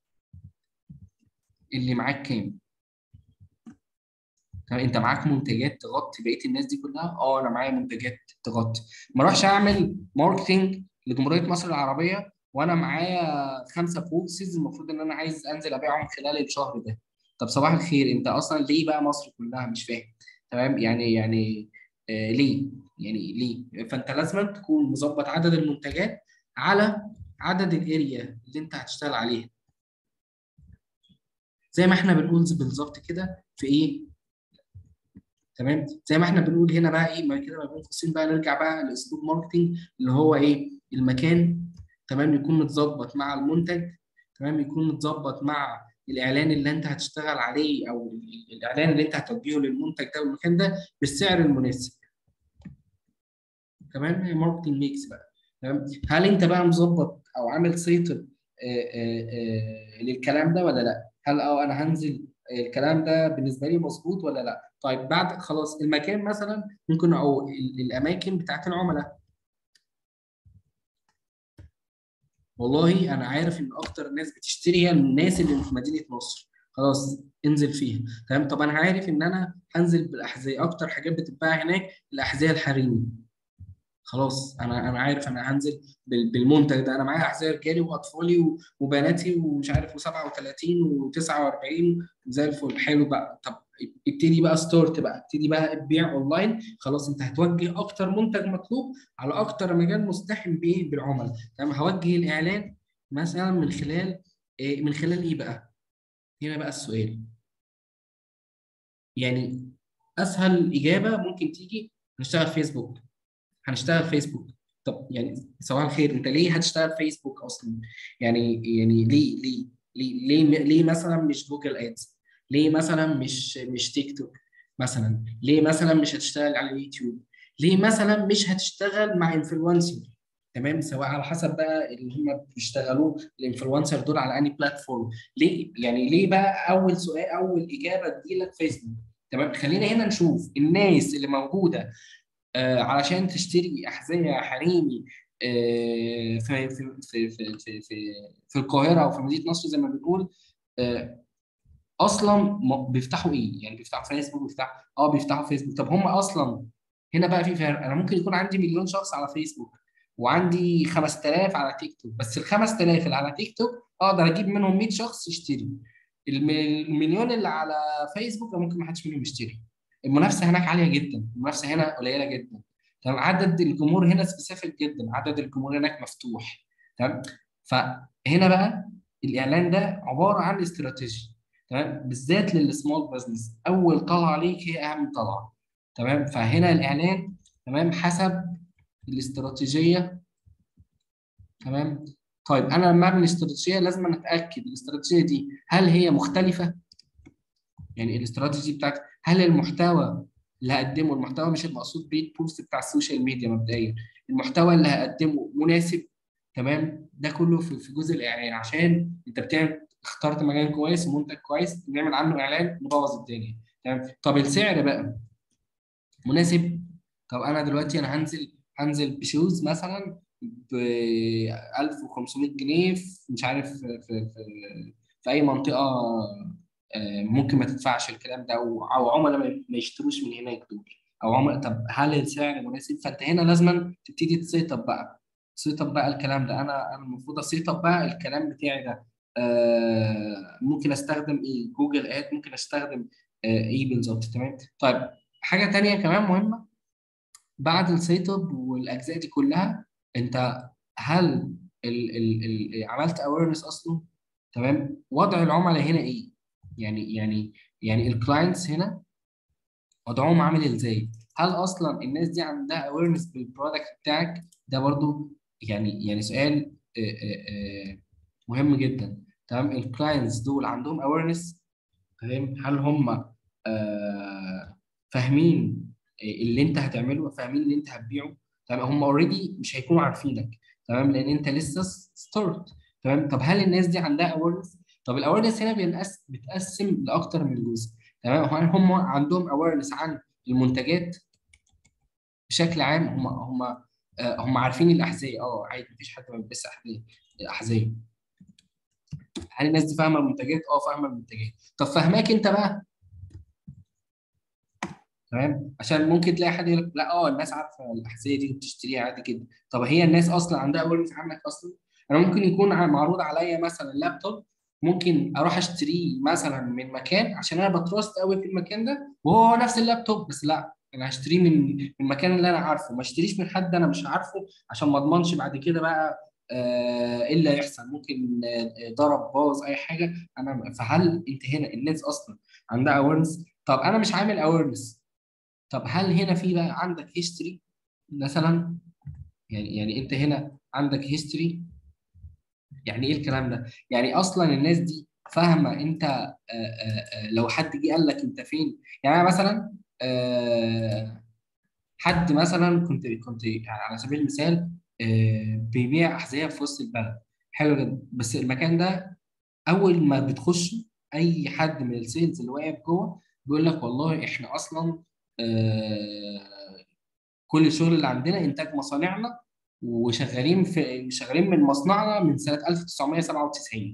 اللي معاك كام؟ تمام انت معاك منتجات تغطي بقيه الناس دي كلها؟ اه انا معايا منتجات تغطي ما اروحش اعمل ماركتنج لجمهوريه مصر العربيه وانا معايا خمسه بوكسز المفروض ان انا عايز انزل ابيعهم خلال الشهر ده طب صباح الخير انت اصلا ليه بقى مصر كلها مش فاهم تمام يعني يعني آه ليه يعني ليه فانت لازم تكون مظبط عدد المنتجات على عدد الاريا اللي انت هتشتغل عليها زي ما احنا بنقول بالظبط كده في ايه تمام زي ما احنا بنقول هنا بقى ايه ما كده ما بين قوسين بقى نرجع بقى لاسلوب ماركتنج اللي هو ايه المكان تمام يكون متظبط مع المنتج تمام يكون متظبط مع الاعلان اللي انت هتشتغل عليه او ال- الاعلان اللي انت هتوجهه للمنتج ده والمكان ده بالسعر المناسب تمام هي ماركتنج ميكس بقى تمام هل انت بقى مظبط او عامل سيطر آه، آه، آه، للكلام ده ولا لا هل اه انا هنزل آه، الكلام ده بالنسبه لي مظبوط ولا لا طيب بعد خلاص المكان مثلا ممكن او ال- الاماكن بتاعت العملاء والله انا عارف ان اكتر الناس بتشتري هي الناس اللي في مدينه نصر خلاص انزل فيها تمام طب انا عارف ان انا هنزل بالاحذيه اكتر حاجات بتتباع هناك الاحذيه الحريمي خلاص انا انا عارف انا هنزل بال- بالمنتج ده انا معايا احذيه رجالي واطفالي و- وبناتي ومش عارف و37 و49 زي الفل حلو بقى طب ابتدي بقى ستارت بقى ابتدي بقى تبيع اونلاين خلاص انت هتوجه اكتر منتج مطلوب على اكتر مجال مزدحم بايه بالعملاء تمام هوجه الاعلان مثلا من خلال إيه من خلال ايه بقى هنا بقى السؤال يعني اسهل اجابه ممكن تيجي نشتغل فيسبوك هنشتغل فيسبوك طب يعني صباح الخير انت ليه هتشتغل فيسبوك اصلا يعني يعني ليه ليه ليه ليه, ليه مثلا مش جوجل ادز ليه مثلا مش مش تيك توك مثلا ليه مثلا مش هتشتغل على اليوتيوب ليه مثلا مش هتشتغل مع انفلونسر تمام سواء على حسب بقى اللي هم بيشتغلوه الانفلونسر دول على انهي بلاتفورم ليه يعني ليه بقى اول سؤال اول اجابه تجيلك فيسبوك تمام خلينا هنا نشوف الناس اللي موجوده آه، علشان تشتري أحذية حريمي آه، في في في في في في, في القاهرة أو في مدينة نصر زي ما بنقول آه، أصلا م- بيفتحوا إيه؟ يعني بيفتحوا فيسبوك بيفتحوا أه بيفتحوا فيسبوك طب هم أصلا هنا بقى في فرق أنا ممكن يكون عندي مليون شخص على فيسبوك وعندي 5000 على تيك توك بس ال 5000 اللي على تيك توك أقدر أجيب منهم 100 شخص يشتري الم- المليون اللي على فيسبوك ممكن ما حدش منهم يشتري المنافسه هناك عاليه جدا المنافسه هنا قليله جدا تمام عدد الجمهور هنا سبيسيفيك جدا عدد الجمهور هناك مفتوح تمام فهنا بقى الاعلان ده عباره عن استراتيجي تمام بالذات للسمول بزنس اول طلعه ليك هي اهم طلعه تمام فهنا الاعلان تمام حسب الاستراتيجيه تمام طيب انا لما اعمل استراتيجيه لازم أنا اتاكد الاستراتيجيه دي هل هي مختلفه يعني الاستراتيجي بتاعت هل المحتوى اللي هقدمه المحتوى مش المقصود بيه البوست بتاع السوشيال ميديا مبدئيا المحتوى اللي هقدمه مناسب تمام ده كله في في جزء الاعلان عشان انت بتعمل اخترت مكان كويس ومنتج كويس نعمل عنه اعلان نبوظ الدنيا تمام طب السعر بقى مناسب طب انا دلوقتي انا هنزل هنزل بشوز مثلا ب 1500 جنيه في مش عارف في في في, في اي منطقه آه، ممكن ما تدفعش الكلام ده او او عملاء ما ما يشتروش من هناك دول او عملاء طب هل السعر مناسب فانت هنا لازم تبتدي تسيت اب بقى تسيت اب بقى الكلام ده انا انا المفروض اسيت اب بقى الكلام بتاعي ده آه ممكن استخدم ايه جوجل اد ممكن استخدم آه ايه بالظبط تمام طيب حاجه تانية كمان مهمه بعد السيت اب والاجزاء دي كلها انت هل ال ال ال عملت اويرنس اصلا تمام وضع العملاء هنا ايه يعني يعني يعني الكلاينتس هنا وضعهم عامل ازاي هل اصلا الناس دي عندها اويرنس بالبرودكت بتاعك ده برضو يعني يعني سؤال آه، آه، آه، مهم جدا تمام الكلاينتس دول عندهم اويرنس تمام هل هم آه، فاهمين اللي انت هتعمله فاهمين اللي انت هتبيعه تمام هم اوريدي مش هيكونوا عارفينك تمام لان انت لسه ستارت تمام طب هل الناس دي عندها اويرنس طب الاويرنس هنا بينقس بتقسم لاكتر من جزء تمام هل هم عندهم اويرنس عن المنتجات بشكل عام هم هم آه، هم عارفين الاحذيه اه عادي مفيش حد ما بيلبسش احذيه احذيه هل الناس دي فاهمه المنتجات اه فاهمه المنتجات طب فاهماك انت بقى تمام عشان ممكن تلاقي حد يقول لك لا اه الناس عارفه الاحذيه دي وبتشتريها عادي كده طب هي الناس اصلا عندها اويرنس عنك اصلا انا ممكن يكون ع- معروض عليا مثلا لابتوب ممكن اروح اشتريه مثلا من مكان عشان انا بتراست قوي في المكان ده وهو نفس اللابتوب بس لا انا هشتريه من من المكان اللي انا عارفه ما اشتريش من حد انا مش عارفه عشان ما اضمنش بعد كده بقى آه، ايه اللي هيحصل ممكن آه، ضرب باظ اي حاجه انا فهل انت هنا الناس اصلا عندها اويرنس طب انا مش عامل اويرنس طب هل هنا في بقى عندك هيستوري مثلا يعني يعني انت هنا عندك هيستوري يعني ايه الكلام ده يعني اصلا الناس دي فاهمه انت آه، آه، آه، لو حد جه قال لك انت فين يعني انا مثلا آه، حد مثلا كنت كنت على سبيل المثال آه، بيبيع احذيه في وسط البلد حلو جدا بس المكان ده اول ما بتخش اي حد من السيلز اللي واقف جوه بيقول لك والله احنا اصلا آه، كل الشغل اللي عندنا انتاج مصانعنا وشغالين في شغالين من مصنعنا من سنه 1997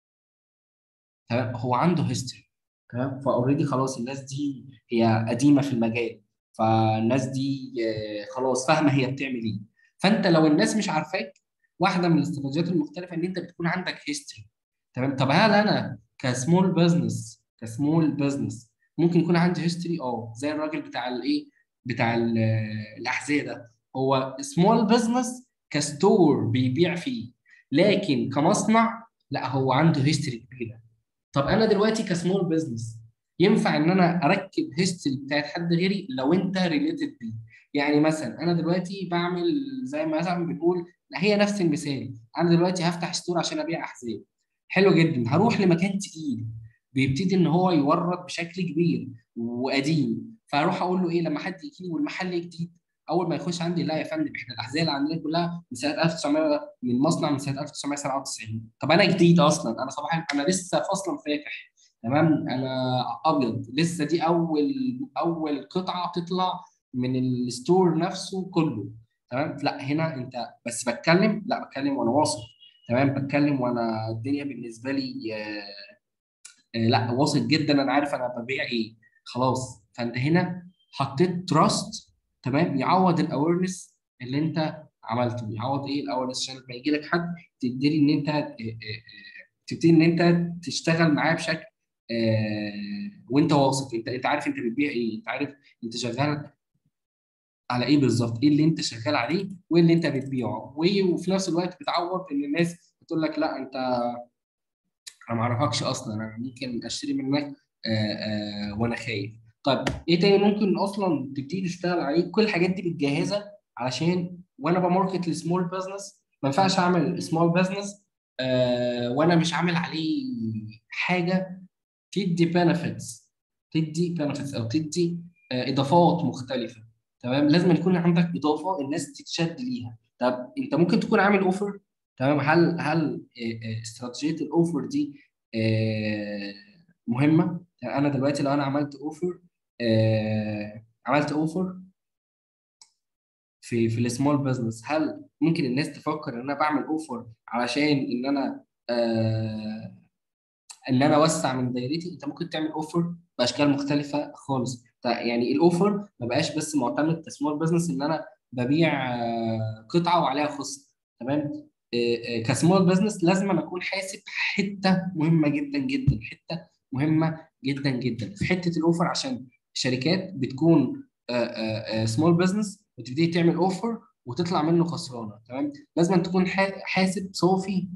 تمام هو عنده هيستوري تمام فاوريدي خلاص الناس دي هي قديمه في المجال فالناس دي آه، خلاص فاهمه هي بتعمل ايه فانت لو الناس مش عارفاك واحده من الاستراتيجيات المختلفه ان انت بتكون عندك هيستوري تمام طب هل انا كسمول بزنس كسمول بزنس ممكن يكون عندي هيستوري اه زي الراجل بتاع الايه بتاع ال- الاحذيه ده هو سمول بزنس كستور بيبيع فيه لكن كمصنع لا هو عنده هيستوري كبيره طب انا دلوقتي كسمول بزنس ينفع ان انا اركب هيستوري بتاعت حد غيري لو انت ريليتد بيه يعني مثلا انا دلوقتي بعمل زي ما مثلا بنقول لا هي نفس المثال انا دلوقتي هفتح ستور عشان ابيع احذيه حلو جدا هروح لمكان تقيل بيبتدي ان هو يورد بشكل كبير وقديم فاروح اقول له ايه لما حد يجي لي والمحل جديد اول ما يخش عندي لا يا فندم احنا الاحذيه اللي عندنا كلها من سنه 1900 من مصنع من سنه 1997 طب انا جديد اصلا انا صباح انا لسه اصلا فاتح تمام انا ابيض لسه دي اول اول قطعه تطلع من الستور نفسه كله تمام لا هنا انت بس بتكلم لا بتكلم وانا واثق تمام بتكلم وانا الدنيا بالنسبه لي آه، آه، لا واثق جدا انا عارف انا ببيع ايه خلاص فانت هنا حطيت تراست تمام يعوض الاويرنس اللي انت عملته يعوض ايه الاويرنس عشان لما يجي لك حد تبتدي ان انت آه، آه، آه، تبتدي ان انت تشتغل معاه بشكل آه، وانت واثق انت انت عارف انت بتبيع ايه انت عارف انت شغال على ايه بالظبط ايه اللي انت شغال عليه وايه اللي انت بتبيعه وايه وفي نفس الوقت بتعوض ان الناس بتقول لك لا انت انا ما اعرفكش اصلا انا ممكن اشتري منك آه، آه، وانا خايف طيب ايه تاني ممكن اصلا تبتدي تشتغل عليه كل الحاجات دي بتجهزها علشان وانا بماركت لسمول بزنس ما ينفعش اعمل سمول بزنس وانا مش عامل عليه حاجه تدي بنفيتس تدي بنفيتس او تدي آه، اضافات مختلفه تمام لازم يكون عندك اضافه الناس تتشد ليها طب انت ممكن تكون عامل اوفر تمام هل هل آه، آه، استراتيجيه الاوفر دي آه، مهمه يعني انا دلوقتي لو انا عملت اوفر عملت اوفر في في السمول بزنس هل ممكن الناس تفكر ان انا بعمل اوفر علشان ان انا آه، ان انا اوسع من دايرتي انت ممكن تعمل اوفر باشكال مختلفه خالص ط- يعني الاوفر ما بقاش بس معتمد كسمول بزنس ان انا ببيع آه، قطعه وعليها خصم تمام آه، آه، كسمول بزنس لازم أنا اكون حاسب حته مهمه جدا جدا حته مهمه جدا جدا في حته الاوفر عشان الشركات بتكون سمول بزنس وتبتدي تعمل اوفر وتطلع منه خسرانه تمام لازم تكون حا- حاسب صافي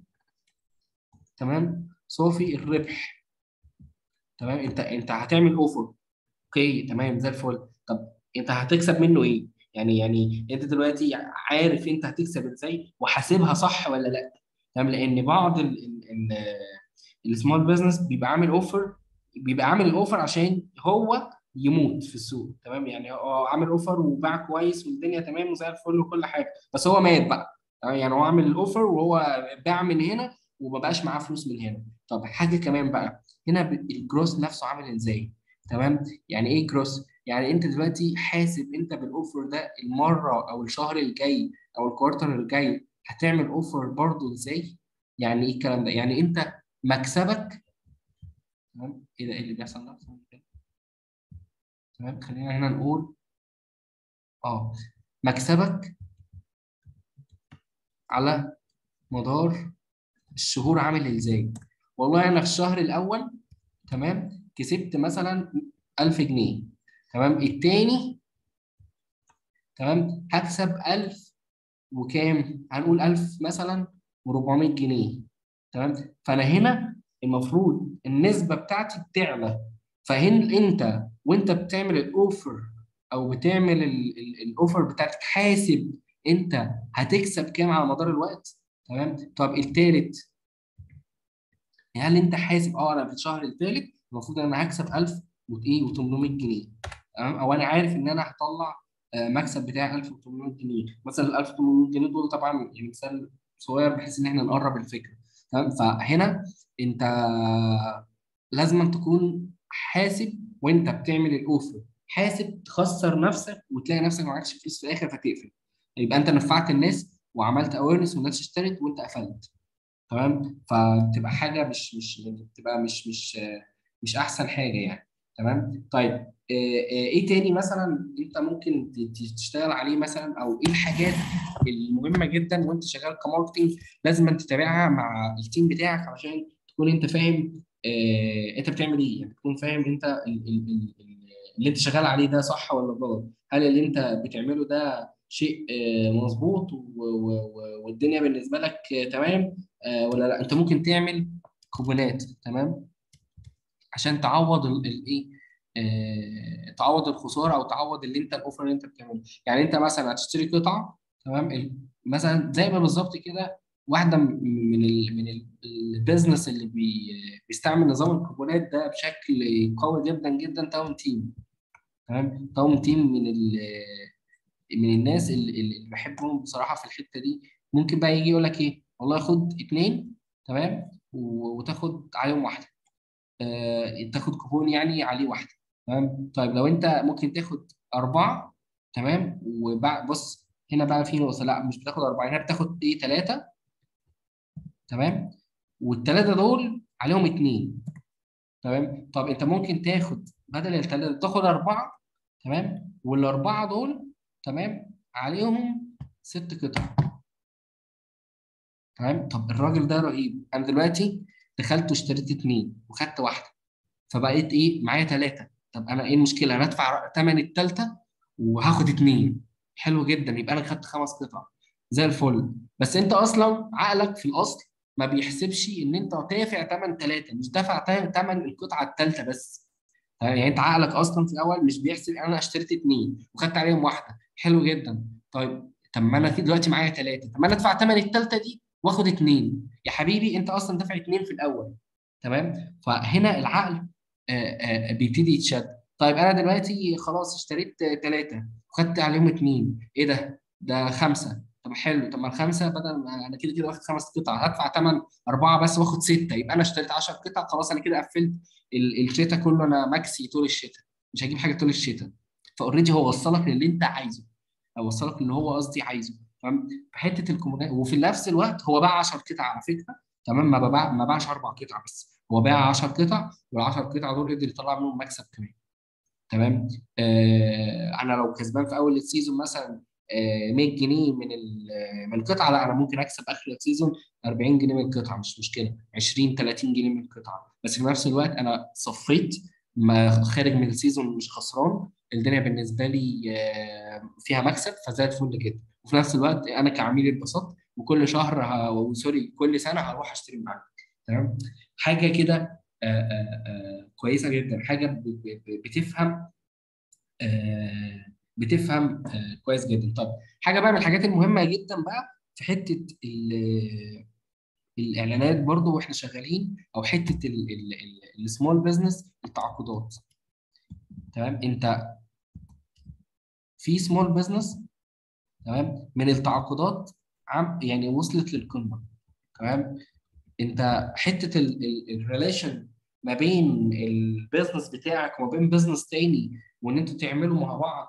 تمام صافي الربح تمام انت انت هتعمل اوفر اوكي تمام زي الفل طب انت هتكسب منه ايه يعني يعني انت دلوقتي عارف انت هتكسب ازاي وحاسبها صح ولا لا تمام لان بعض السمول بزنس بيبقى عامل اوفر بيبقى عامل الاوفر عشان هو يموت في السوق تمام يعني هو عامل اوفر وباع كويس والدنيا تمام وزي الفل وكل حاجه بس هو مات بقى تمام؟ يعني هو عامل الاوفر وهو باع من هنا وما بقاش معاه فلوس من هنا طب حاجه كمان بقى هنا ب- الجروس نفسه عامل ازاي تمام يعني ايه جروس يعني انت دلوقتي حاسب انت بالاوفر ده المره او الشهر الجاي او الكوارتر الجاي هتعمل اوفر برضه ازاي يعني ايه الكلام ده يعني انت مكسبك تمام ايه ده ايه اللي بيحصل ده تمام خلينا هنا نقول اه مكسبك على مدار الشهور عامل ازاي والله انا في الشهر الاول تمام كسبت مثلا 1000 جنيه تمام التاني تمام هكسب 1000 وكام هنقول 1000 مثلا و400 جنيه تمام فانا هنا المفروض النسبه بتاعتي بتعلى فهنا انت وانت بتعمل الاوفر او بتعمل ال- ال- الاوفر بتاعتك حاسب انت هتكسب كام على مدار الوقت تمام طب التالت هل انت حاسب اه انا في الشهر الثالث المفروض ان انا هكسب 1000 وايه و800 جنيه تمام او انا عارف ان انا هطلع آه، مكسب بتاعي 1800 جنيه مثلا ال 1800 جنيه دول طبعا يعني مثال صغير بحيث ان احنا نقرب الفكره تمام فهنا انت لازم تكون حاسب وانت بتعمل الاوفر حاسب تخسر نفسك وتلاقي نفسك ما معكش فلوس في الاخر فتقفل يبقى انت نفعت الناس وعملت اويرنس والناس اشترت وانت قفلت تمام فتبقى حاجه مش مش يعني بتبقى مش مش آه، مش احسن حاجه يعني تمام طيب آه، آه، ايه تاني مثلا انت ممكن ت- ت- تشتغل عليه مثلا او ايه الحاجات المهمه جدا وانت شغال كماركتنج لازم أن تتابعها مع التيم بتاعك علشان تكون انت فاهم آه، انت بتعمل ايه يعني تكون فاهم انت ال- ال- ال- ال- اللي انت شغال عليه ده صح ولا غلط هل اللي انت بتعمله ده شيء آه، مظبوط و- و- و- والدنيا بالنسبه لك آه، تمام آه، ولا لا انت ممكن تعمل كوبونات تمام عشان تعوض الايه آه تعوض الخساره او تعوض اللي انت الاوفر اللي انت بتعمله يعني انت مثلا هتشتري قطعه تمام ال- مثلا زي ما بالظبط كده واحده م- من ال من ال- البيزنس اللي بي بيستعمل نظام الكوبونات ده بشكل قوي جدا جدا تاون تيم تمام تاون تيم من ال من الناس اللي, اللي بحبهم بصراحه في الحته دي ممكن بقى يجي يقول لك ايه والله خد اتنين تمام و- وتاخد عليهم واحده آه، تاخد كوبون يعني عليه واحده تمام طيب لو انت ممكن تاخد اربعه تمام وبعد بص هنا بقى في نقطه لا مش بتاخد اربعه هنا بتاخد ايه ثلاثه تمام والثلاثه دول عليهم اتنين تمام طب انت ممكن تاخد بدل الثلاثه تاخد اربعه تمام والاربعه دول تمام عليهم ست قطع تمام طب الراجل ده رهيب انا دلوقتي دخلت واشتريت اتنين وخدت واحده فبقيت ايه معايا ثلاثه طب انا ايه المشكله انا ادفع ثمن الثالثه وهاخد اتنين حلو جدا يبقى انا خدت خمس قطع زي الفل بس انت اصلا عقلك في الاصل ما بيحسبش ان انت دافع ثمن ثلاثه مش دافع ثمن القطعه الثالثه بس تمام؟ يعني انت عقلك اصلا في الاول مش بيحسب انا اشتريت اثنين وخدت عليهم واحده حلو جدا طيب طب ما انا كده دلوقتي معايا ثلاثه طب ما انا ادفع ثمن الثالثه دي واخد اثنين يا حبيبي انت اصلا دافع اثنين في الاول تمام فهنا العقل آه، آه، بيبتدي يتشد طيب انا دلوقتي خلاص اشتريت ثلاثه وخدت عليهم اثنين ايه ده؟ ده خمسه طب حلو طب ما الخمسه بدل ما انا كده كده واخد خمس قطع هدفع ثمن اربعه بس واخد سته يبقى انا اشتريت 10 قطع خلاص انا كده قفلت ال- الشتاء كله انا ماكسي طول الشتاء مش هجيب حاجه طول الشتاء فاوريدي هو وصلك للي انت عايزه او وصلك اللي هو قصدي عايزه تمام في حته الكومونات وفي نفس الوقت هو باع 10 قطع على فكره تمام ما باع ما باعش اربع قطع بس هو باع 10 قطع وال10 قطع دول قدر يطلع منهم مكسب كمان تمام آه انا لو كسبان في اول السيزون مثلا آه 100 جنيه من ال- من القطعه لا انا ممكن اكسب اخر السيزون 40 جنيه من القطعه مش مشكله 20 30 جنيه من القطعه بس في نفس الوقت انا صفيت ما خارج من السيزون مش خسران الدنيا بالنسبه لي آه فيها مكسب فزي الفل جدا وفي نفس الوقت انا كعميل اتبسطت وكل شهر ه... سوري كل سنه هروح اشتري معاك تمام حاجه كده آه، آه، آه، كويسه جدا حاجه ب- ب- ب- بتفهم آه، بتفهم آه، كويس جدا طب حاجه بقى من الحاجات المهمه جدا بقى في حته ال- الاعلانات برضو واحنا شغالين او حته السمول بزنس التعاقدات تمام انت في سمول بزنس تمام من التعاقدات عم يعني وصلت للقمه تمام انت حته الريليشن ما بين البيزنس بتاعك وما بين بيزنس تاني وان انتوا تعملوا مع بعض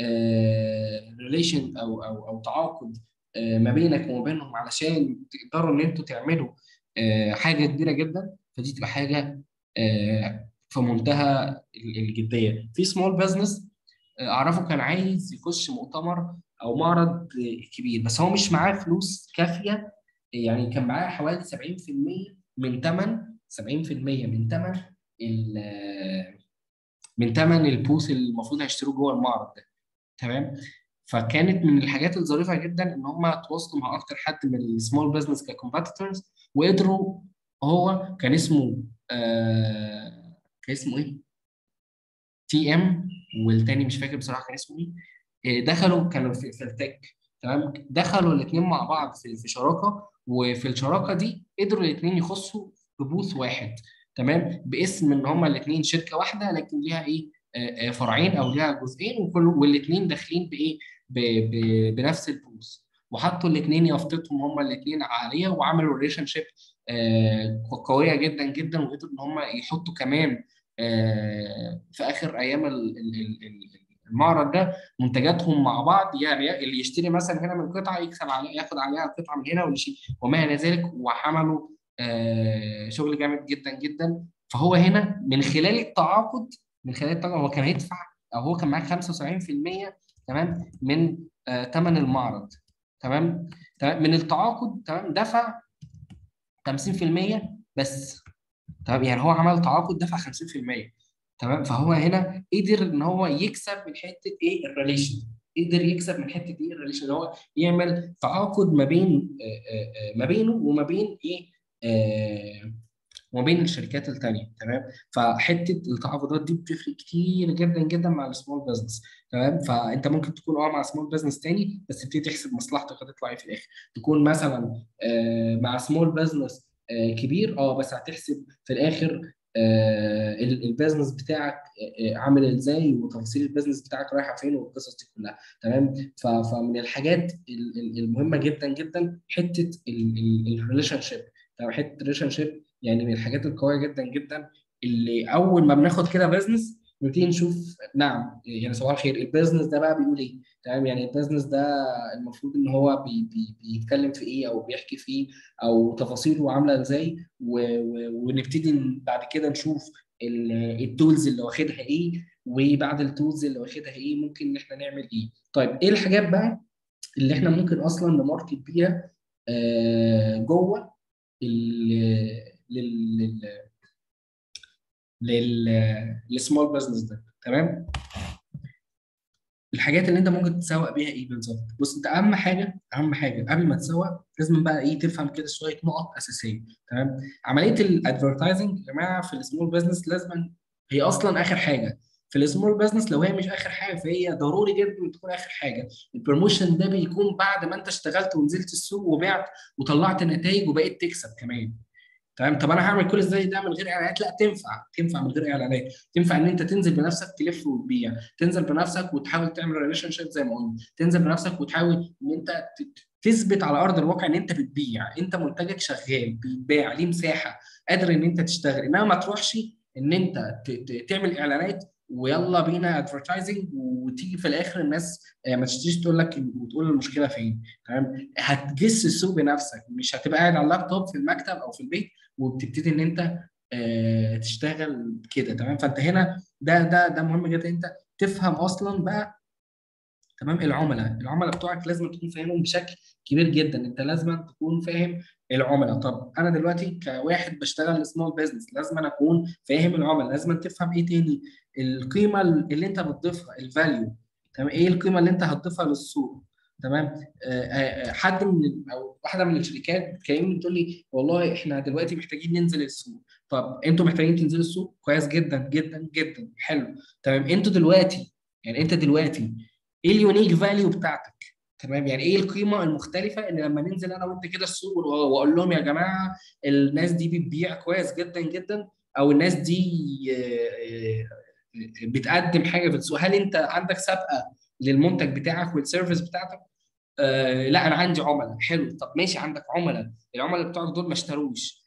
ريليشن او او او تعاقد آه، ما بينك وما بينهم علشان تقدروا ان انتوا تعملوا آه، حاجه كبيره جدا فدي تبقى حاجه آه، في منتهى الجديه في سمول بزنس اعرفه كان عايز يخش مؤتمر او معرض كبير بس هو مش معاه فلوس كافيه يعني كان معاه حوالي 70% من ثمن 70% من ثمن من ثمن البوث اللي المفروض هيشتروه جوه المعرض ده تمام فكانت من الحاجات الظريفه جدا ان هم تواصلوا مع اكتر حد من السمول بزنس ككومبيتيتورز وقدروا هو كان اسمه آه كان اسمه ايه؟ تي ام والتاني مش فاكر بصراحه كان اسمه ايه دخلوا كانوا في, في التك تمام دخلوا الاثنين مع بعض في, في شراكه وفي الشراكه دي قدروا الاثنين يخصوا ببوث واحد تمام باسم ان هما الاثنين شركه واحده لكن ليها ايه آه، آه، فرعين او ليها جزئين وكل والاثنين داخلين بايه بنفس البوث وحطوا الاثنين يافطتهم هما الاثنين عاليه وعملوا ريليشن شيب آه، قويه جدا جدا وقدروا ان هم يحطوا كمان في اخر ايام المعرض ده منتجاتهم مع بعض يعني اللي يشتري مثلا هنا من قطعه يكسب عليها ياخد عليها قطعه من هنا وما الى ذلك وعملوا شغل جامد جدا جدا فهو هنا من خلال التعاقد من خلال التعاقد هو كان هيدفع او هو كان معاك 75% تمام من ثمن المعرض تمام تمام من التعاقد تمام دفع 50% بس تمام يعني هو عمل تعاقد دفع 50% تمام فهو هنا قدر ان هو يكسب من حته ايه الريليشن قدر يكسب من حته ايه الريليشن اللي هو يعمل تعاقد ما بين ما بينه وما بين ايه وما بين الشركات الثانيه تمام فحته التعاقدات دي بتفرق كتير جدا جدا مع السمول بزنس تمام فانت ممكن تكون اه مع سمول بزنس تاني بس تبتدي تحسب مصلحتك هتطلع ايه في الاخر تكون مثلا آه مع سمول بزنس آه كبير اه بس هتحسب في الاخر آه البيزنس بتاعك آه عامل ازاي وتفاصيل البيزنس بتاعك رايحه فين والقصص دي كلها تمام فمن الحاجات المهمه جدا جدا حته الريليشن شيب حته الريليشن شيب يعني من الحاجات القويه جدا جدا اللي اول ما بناخد كده بزنس نبتدي نشوف نعم يعني صباح الخير البيزنس ده بقى بيقول ايه تمام يعني البيزنس ده المفروض ان هو بي بي بيتكلم في ايه او بيحكي في ايه او تفاصيله عامله ازاي ونبتدي بعد كده نشوف التولز اللي واخدها ايه وبعد التولز اللي واخدها ايه ممكن ان احنا نعمل ايه طيب ايه الحاجات بقى اللي احنا ممكن اصلا نماركت بيها آه جوه لل لل للسمول بزنس ده تمام الحاجات اللي انت ممكن تسوق بيها ايه بالظبط بص انت اهم حاجه اهم حاجه قبل ما تسوق لازم بقى ايه تفهم كده شويه نقط اساسيه تمام عمليه الادفرتايزنج يا جماعه في السمول بزنس لازم هي اصلا اخر حاجه في السمول بزنس لو هي مش اخر حاجه فهي ضروري جدا تكون اخر حاجه البروموشن ده بيكون بعد ما انت اشتغلت ونزلت السوق وبعت وطلعت نتائج وبقيت تكسب كمان تمام طب انا هعمل كل ازاي ده من غير اعلانات لا تنفع تنفع من غير اعلانات تنفع ان انت تنزل بنفسك تلف وتبيع تنزل بنفسك وتحاول تعمل ريليشن شيب زي ما قلنا تنزل بنفسك وتحاول ان انت تثبت على ارض الواقع ان انت بتبيع انت منتجك شغال بيتباع ليه مساحه قادر ان انت تشتغل انما ما تروحش ان انت تعمل اعلانات ويلا بينا ادفرتايزنج وتيجي في الاخر الناس آه، ما تشتريش تقول لك وتقول المشكله فين تمام هتجس السوق بنفسك مش هتبقى قاعد على اللابتوب في المكتب او في البيت وبتبتدي ان انت آه، تشتغل كده تمام فانت هنا ده ده ده مهم جدا انت تفهم اصلا بقى تمام العملاء العملاء بتوعك لازم تكون فاهمهم بشكل كبير جدا انت لازم تكون فاهم العملاء طب انا دلوقتي كواحد بشتغل سمول بزنس لازم اكون فاهم العملاء لازم تفهم ايه تاني القيمه اللي انت بتضيفها الفاليو تمام ايه القيمه اللي انت هتضيفها للسوق تمام آه، آه، حد من او واحده من الشركات بتكلمني بتقول لي والله احنا دلوقتي محتاجين ننزل السوق طب انتوا محتاجين تنزلوا السوق كويس جدا جدا جدا حلو تمام انتوا دلوقتي يعني انت دلوقتي ايه اليونيك فاليو بتاعتك تمام يعني ايه القيمه المختلفه ان لما ننزل انا وانت كده السوق واقول لهم يا جماعه الناس دي بتبيع كويس جدا جدا او الناس دي آه، بتقدم حاجه في السوق هل انت عندك سابقه للمنتج بتاعك والسيرفيس بتاعتك آه لا انا عندي عملاء حلو طب ماشي عندك عملاء العملاء بتوعك دول ما اشتروش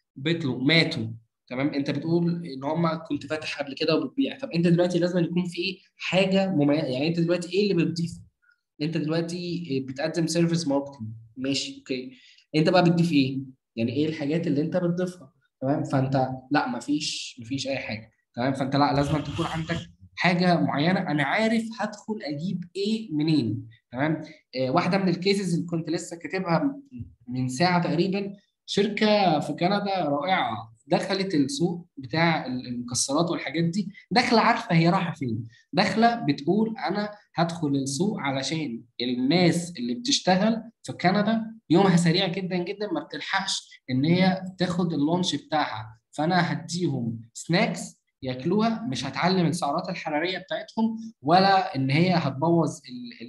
بطلوا ماتوا تمام انت بتقول ان هم كنت فاتح قبل كده وبتبيع طب انت دلوقتي لازم يكون في حاجه مميزه يعني انت دلوقتي ايه اللي بتضيفه انت دلوقتي بتقدم سيرفيس ماركتنج ماشي اوكي انت بقى بتضيف ايه يعني ايه الحاجات اللي انت بتضيفها تمام فانت لا مفيش مفيش اي حاجه تمام فانت لا لازم تكون عندك حاجه معينه انا عارف هدخل اجيب ايه منين تمام آه واحده من الكيسز اللي كنت لسه كاتبها من ساعه تقريبا شركه في كندا رائعه دخلت السوق بتاع المكسرات والحاجات دي داخله عارفه هي رايحه فين داخله بتقول انا هدخل السوق علشان الناس اللي بتشتغل في كندا يومها سريع جدا جدا ما بتلحقش ان هي تاخد اللانش بتاعها فانا هديهم سناكس ياكلوها مش هتعلم السعرات الحراريه بتاعتهم ولا ان هي هتبوظ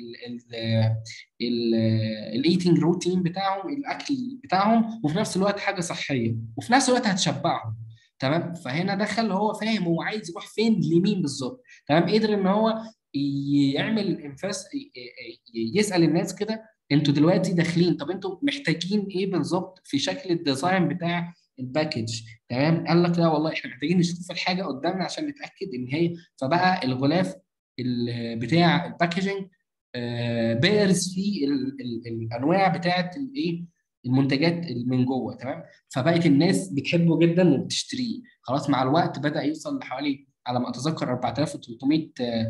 الايتنج روتين بتاعهم الاكل بتاعهم وفي نفس الوقت حاجه صحيه وفي نفس الوقت هتشبعهم تمام فهنا دخل هو فاهم هو عايز يروح فين لمين بالظبط تمام قدر ان هو يعمل انفاس يسال الناس كده انتوا دلوقتي داخلين طب انتوا محتاجين ايه بالظبط في شكل الديزاين بتاع الباكج تمام قال لك لا والله احنا محتاجين نشوف الحاجه قدامنا عشان نتاكد ان هي فبقى الغلاف بتاع الباكجنج بارز فيه الانواع بتاعه الايه المنتجات من جوه تمام فبقت الناس بتحبه جدا وبتشتريه خلاص مع الوقت بدا يوصل لحوالي على ما اتذكر 4300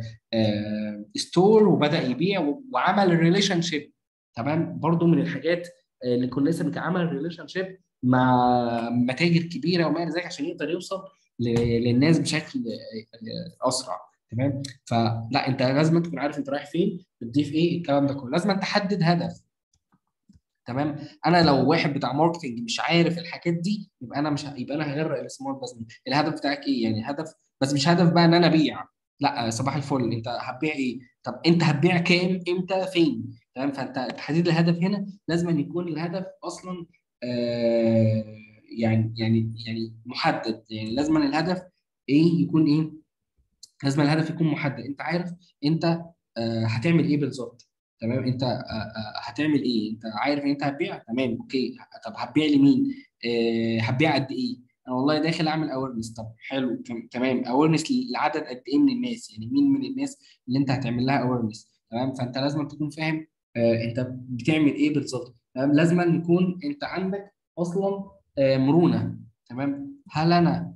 ستور وبدا يبيع وعمل ريليشن شيب تمام برضو من الحاجات اللي كنا لسه بنتعامل ريليشن شيب مع متاجر كبيره وما الى ذلك عشان يقدر يوصل للناس بشكل اسرع تمام فلا انت لازم تكون عارف انت رايح فين بتضيف ايه الكلام ده كله لازم تحدد هدف تمام انا لو واحد بتاع ماركتنج مش عارف الحاجات دي يبقى انا مش ه... يبقى انا هغرق السمول بزنس الهدف بتاعك ايه يعني هدف بس مش هدف بقى ان انا ابيع لا صباح الفل انت هتبيع ايه طب انت هتبيع كام امتى فين تمام فانت تحديد الهدف هنا لازم أن يكون الهدف اصلا آه يعني يعني يعني محدد يعني لازم الهدف ايه يكون ايه لازم الهدف يكون محدد انت عارف انت آه هتعمل ايه بالظبط تمام انت آه هتعمل ايه انت عارف ان انت هتبيع تمام اوكي طب هتبيع لمين هتبيع قد ايه انا والله داخل اعمل اويرنس طب حلو تمام اويرنس لعدد قد ايه من الناس يعني مين من الناس اللي انت هتعمل لها اويرنس تمام فانت لازم تكون فاهم انت بتعمل ايه بالظبط تمام لازم يكون انت عندك اصلا مرونه تمام هل انا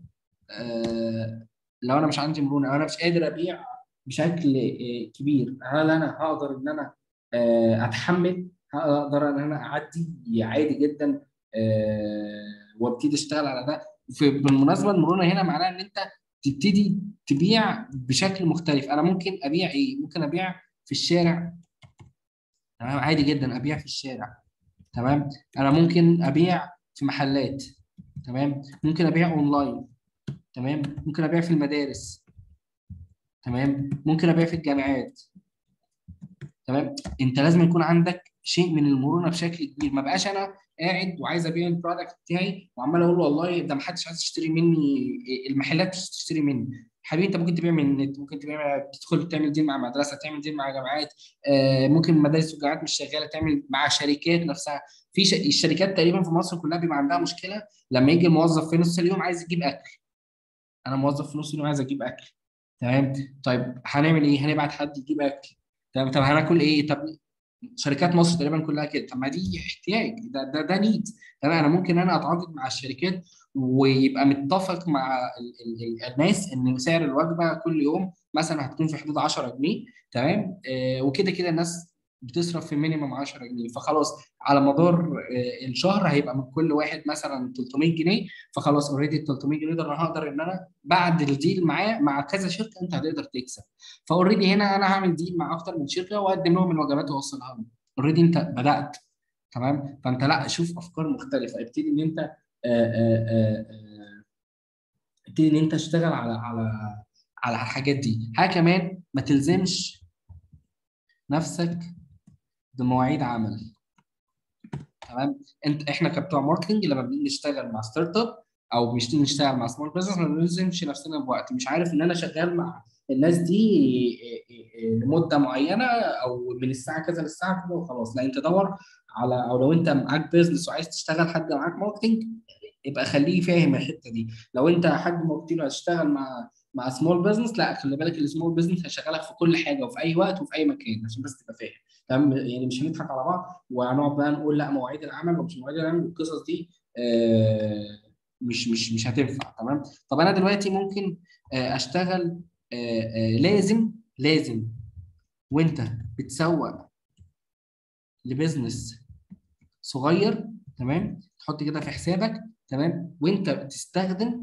لو انا مش عندي مرونه او انا مش قادر ابيع بشكل كبير هل انا هقدر ان انا اتحمل هقدر ان انا اعدي عادي جدا وابتدي اشتغل على ده بالمناسبه المرونه هنا معناها ان انت تبتدي تبيع بشكل مختلف انا ممكن ابيع ايه ممكن ابيع في الشارع تمام عادي جدا ابيع في الشارع تمام انا ممكن ابيع في محلات تمام ممكن ابيع اونلاين تمام ممكن ابيع في المدارس تمام ممكن ابيع في الجامعات تمام انت لازم يكون عندك شيء من المرونه بشكل كبير ما بقاش انا قاعد وعايز ابيع البرودكت بتاعي وعمال اقول والله ده ما حدش عايز يشتري مني المحلات مش تشتري مني حبيبي انت ممكن تبيع من النت ممكن تبيع تدخل تعمل ديل مع مدرسه تعمل ديل مع جامعات آه ممكن مدارس والجامعات مش شغاله تعمل مع شركات نفسها في ش... الشركات تقريبا في مصر كلها بيبقى عندها مشكله لما يجي الموظف في نص اليوم عايز يجيب اكل انا موظف في نص اليوم عايز اجيب اكل تمام طيب هنعمل ايه هنبعت حد يجيب اكل تمام طب هناكل ايه طب شركات مصر تقريبا كلها كده طب ما دي احتياج ده ده, ده نيد تمام انا ممكن انا اتعاقد مع الشركات ويبقى متفق مع ال ال الناس ان سعر الوجبه كل يوم مثلا هتكون في حدود 10 جنيه تمام آه وكده كده الناس بتصرف في مينيمم 10 جنيه فخلاص على مدار آه الشهر هيبقى من كل واحد مثلا 300 جنيه فخلاص اوريدي ال 300 جنيه ده انا هقدر ان انا بعد الديل معاه مع كذا شركه انت هتقدر تكسب فاوريدي هنا انا هعمل ديل مع اكتر من شركه واقدم لهم الوجبات واوصلها لهم اوريدي انت بدات تمام فانت لا شوف افكار مختلفه ابتدي ان انت ابتدي ان انت تشتغل على على على الحاجات دي حاجه كمان ما تلزمش نفسك بمواعيد عمل تمام انت احنا كبتوع ماركتنج لما بنيجي نشتغل مع ستارت اب او بنشتغل نشتغل مع سمول بزنس ما بنلزمش نفسنا بوقت مش عارف ان انا شغال مع الناس دي لمده معينه او من الساعه كذا للساعه كذا وخلاص لا انت دور على او لو انت معاك بيزنس وعايز تشتغل حد معاك ماركتنج يبقى خليه فاهم الحته دي لو انت حد قلت له هتشتغل مع مع سمول بزنس لا خلي بالك السمول بزنس هيشغلك في كل حاجه وفي اي وقت وفي اي مكان عشان بس تبقى فاهم تمام يعني مش هنضحك على بعض وهنقعد بقى نقول لا مواعيد العمل ومش مواعيد العمل والقصص دي آه مش مش مش هتنفع تمام طب انا دلوقتي ممكن آه اشتغل آه آه لازم لازم وانت بتسوق لبزنس صغير تمام تحط كده في حسابك تمام وانت بتستخدم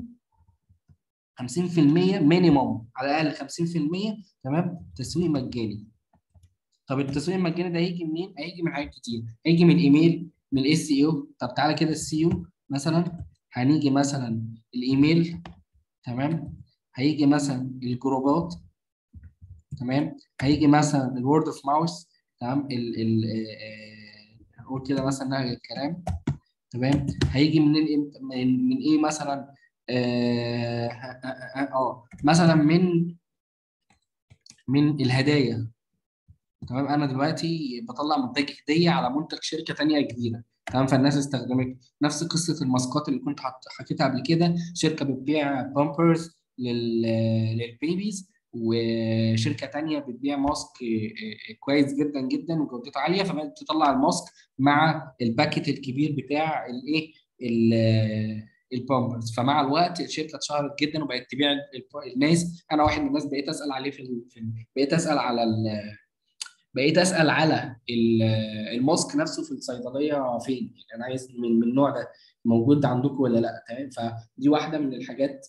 50% مينيموم على الاقل 50% تمام تسويق مجاني طب التسويق المجاني ده هيجي منين؟ هيجي من حاجات كتير هيجي من الايميل من الاس اي او طب تعالى كده السي او مثلا هنيجي مثلا الايميل تمام هيجي مثلا الجروبات تمام هيجي مثلا الورد اوف ماوس تمام ال ال هنقول كده مثلا الكلام تمام هيجي من من, من ايه مثلا اه, آه, آه مثلا من من الهدايا تمام انا دلوقتي بطلع منتج هديه على منتج شركه ثانيه جديده تمام فالناس استخدمت نفس قصه الماسكات اللي كنت حكيتها قبل كده شركه بتبيع بامبرز للبيبيز وشركه تانية بتبيع ماسك كويس جدا جدا وجودته عاليه فبقت تطلع الماسك مع الباكت الكبير بتاع الايه البامبرز فمع الوقت الشركه اتشهرت جدا وبقت تبيع الناس انا واحد من الناس بقيت اسال عليه في بقيت اسال على بقيت اسال على الماسك نفسه في الصيدليه فين يعني انا عايز من من النوع ده موجود عندكم ولا لا تمام فدي واحده من الحاجات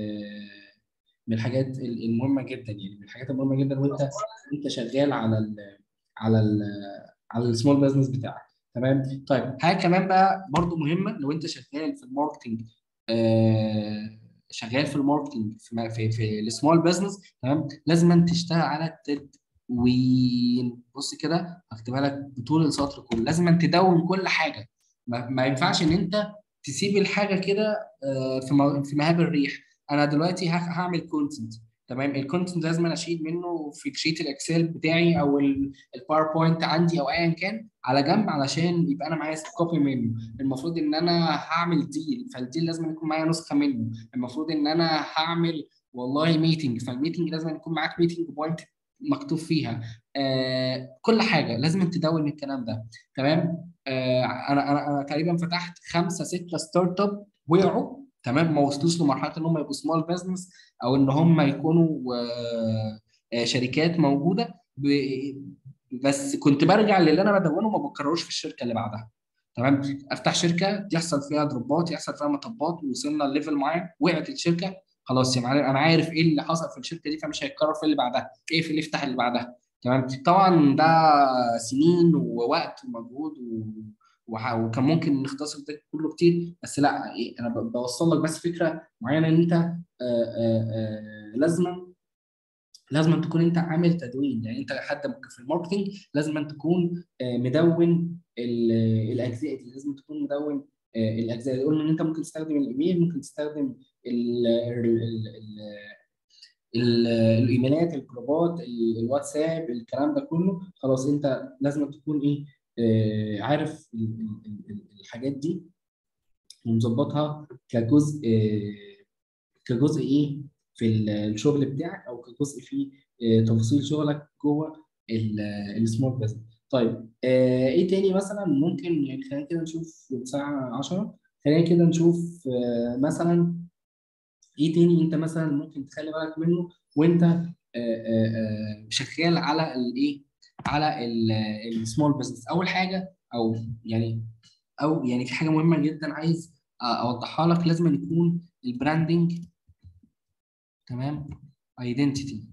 من الحاجات المهمه جدا يعني من الحاجات المهمه جدا وانت انت شغال على ال على ال على السمول بزنس بتاعك تمام طيب حاجه كمان بقى برضو مهمه لو انت شغال في الماركتنج آه شغال في الماركتنج في في, في السمول بزنس تمام لازم تشتغل على التد وبص كده هكتبها لك بطول السطر كله لازم تدون كل حاجه ما, ما ينفعش ان انت تسيب الحاجه كده في في مهاب الريح انا دلوقتي هعمل كونتنت تمام الكونتنت لازم اشيل منه في شيت الاكسل بتاعي او الباوربوينت عندي او ايا كان على جنب علشان يبقى انا معايا كوبي منه المفروض ان انا هعمل ديل فالديل لازم يكون معايا نسخه منه المفروض ان انا هعمل والله ميتنج فالميتنج لازم يكون معاك ميتنج بوينت مكتوب فيها آه كل حاجه لازم تدون الكلام ده تمام آه انا انا انا تقريبا فتحت خمسه سته ستارت اب وقعوا تمام ما وصلوش لمرحله ان هم يبقوا سمول بزنس او ان هم يكونوا آه آه شركات موجوده بس كنت برجع للي انا بدونه ما بكرروش في الشركه اللي بعدها تمام افتح شركه يحصل فيها دروبات يحصل فيها مطبات وصلنا لليفل معين وقعت الشركه خلاص يا معلم انا عارف ايه اللي حصل في الشركه دي فمش هيتكرر في اللي بعدها ايه في اللي يفتح اللي بعدها تمام طبعا ده سنين ووقت ومجهود و... وكان ممكن نختصر ده كله كتير بس لا إيه انا بوصل لك بس فكره معينه ان انت لازم لازم تكون انت عامل تدوين يعني انت حد في الماركتنج لازم تكون مدون الاجزاء دي لازم تكون مدون الاجزاء دي قلنا ان انت ممكن تستخدم الايميل ممكن تستخدم ال ال ال الايميلات الجروبات الواتساب الكلام ده كله خلاص انت لازم تكون ايه آه عارف الحاجات دي ومظبطها كجزء آه كجزء ايه في الشغل بتاعك او كجزء في آه تفاصيل شغلك جوه السمول بزنس طيب ايه تاني مثلا ممكن يعني خلينا كده نشوف الساعه 10 خلينا كده نشوف مثلا ايه تاني انت مثلا ممكن تخلي بالك منه وانت شغال على الايه على السمول بزنس اول حاجه او يعني او يعني في حاجه مهمه جدا عايز اوضحها لك لازم يكون البراندنج تمام ايدنتيتي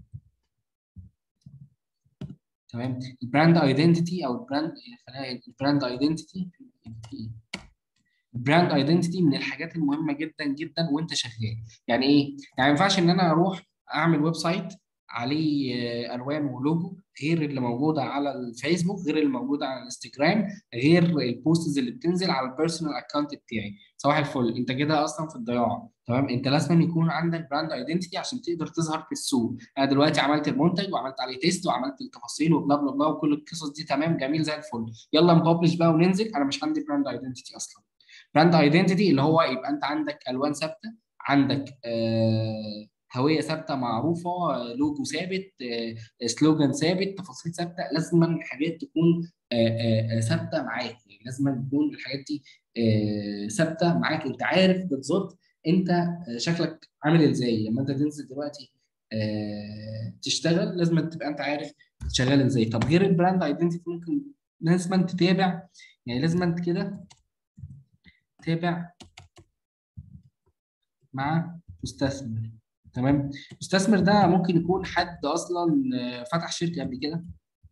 تمام البراند ايدنتيتي او البراند البراند ايدنتيتي البراند ايدنتيتي من الحاجات المهمه جدا جدا وانت شغال يعني ايه يعني ما ينفعش ان انا اروح اعمل ويب سايت عليه الوان ولوجو غير اللي موجوده على الفيسبوك غير اللي موجوده على الانستجرام غير البوستز اللي بتنزل على البيرسونال اكونت بتاعي صباح الفل انت كده اصلا في الضياع تمام انت لازم يكون عندك براند ايدنتيتي عشان تقدر تظهر في السوق انا دلوقتي عملت المنتج وعملت عليه تيست وعملت التفاصيل وبلا بلا بلا وكل القصص دي تمام جميل زي الفل يلا نبلش بقى وننزل انا مش عندي براند ايدنتيتي اصلا براند ايدنتيتي اللي هو يبقى انت عندك الوان ثابته عندك آه هويه ثابته معروفه آه، لوجو ثابت آه، سلوجان ثابت تفاصيل ثابته لازم الحاجات تكون آه، آه، آه، ثابته معاك يعني لازم تكون الحاجات دي آه، ثابته معاك انت عارف بالظبط انت آه، شكلك عامل ازاي لما انت تنزل دلوقتي آه، تشتغل لازم تبقى انت عارف شغال ازاي طب غير البراند ايدنتيتي ممكن لازم تتابع يعني لازم انت كده تتابع مع مستثمر تمام المستثمر ده ممكن يكون حد اصلا آه، فتح شركه قبل كده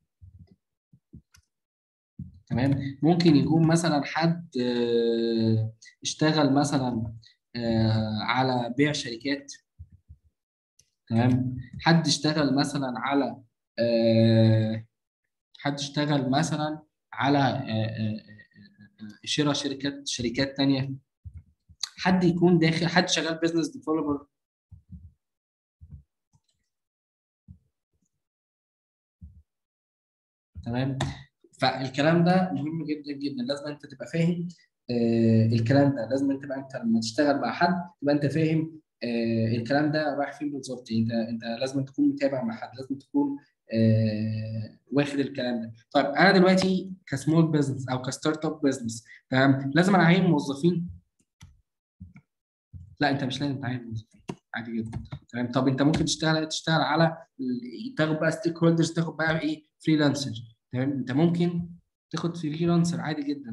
تمام ممكن يكون مثلا حد آه، اشتغل مثلا آه، على بيع شركات تمام حد اشتغل مثلا على آه، حد اشتغل مثلا على آه، آه، آه، آه، شراء شركات شركات تانية حد يكون داخل حد شغال بزنس ديفلوبر تمام فالكلام ده مهم جدا جدا لازم انت تبقى فاهم آه الكلام ده لازم انت تبقى انت لما تشتغل مع حد تبقى انت فاهم آه الكلام ده رايح فين بالظبط انت انت لازم تكون متابع مع حد لازم تكون آه واخد الكلام ده طيب انا دلوقتي كسمول بزنس او كستارت اب بزنس تمام لازم انا اعين موظفين لا انت مش لازم تعين موظفين عادي جدا تمام طب انت ممكن تشتغل تشتغل على تاخد بقى ستيك هولدرز تاخد بقى ايه فريلانسر تمام انت ممكن تاخد فريلانسر عادي جدا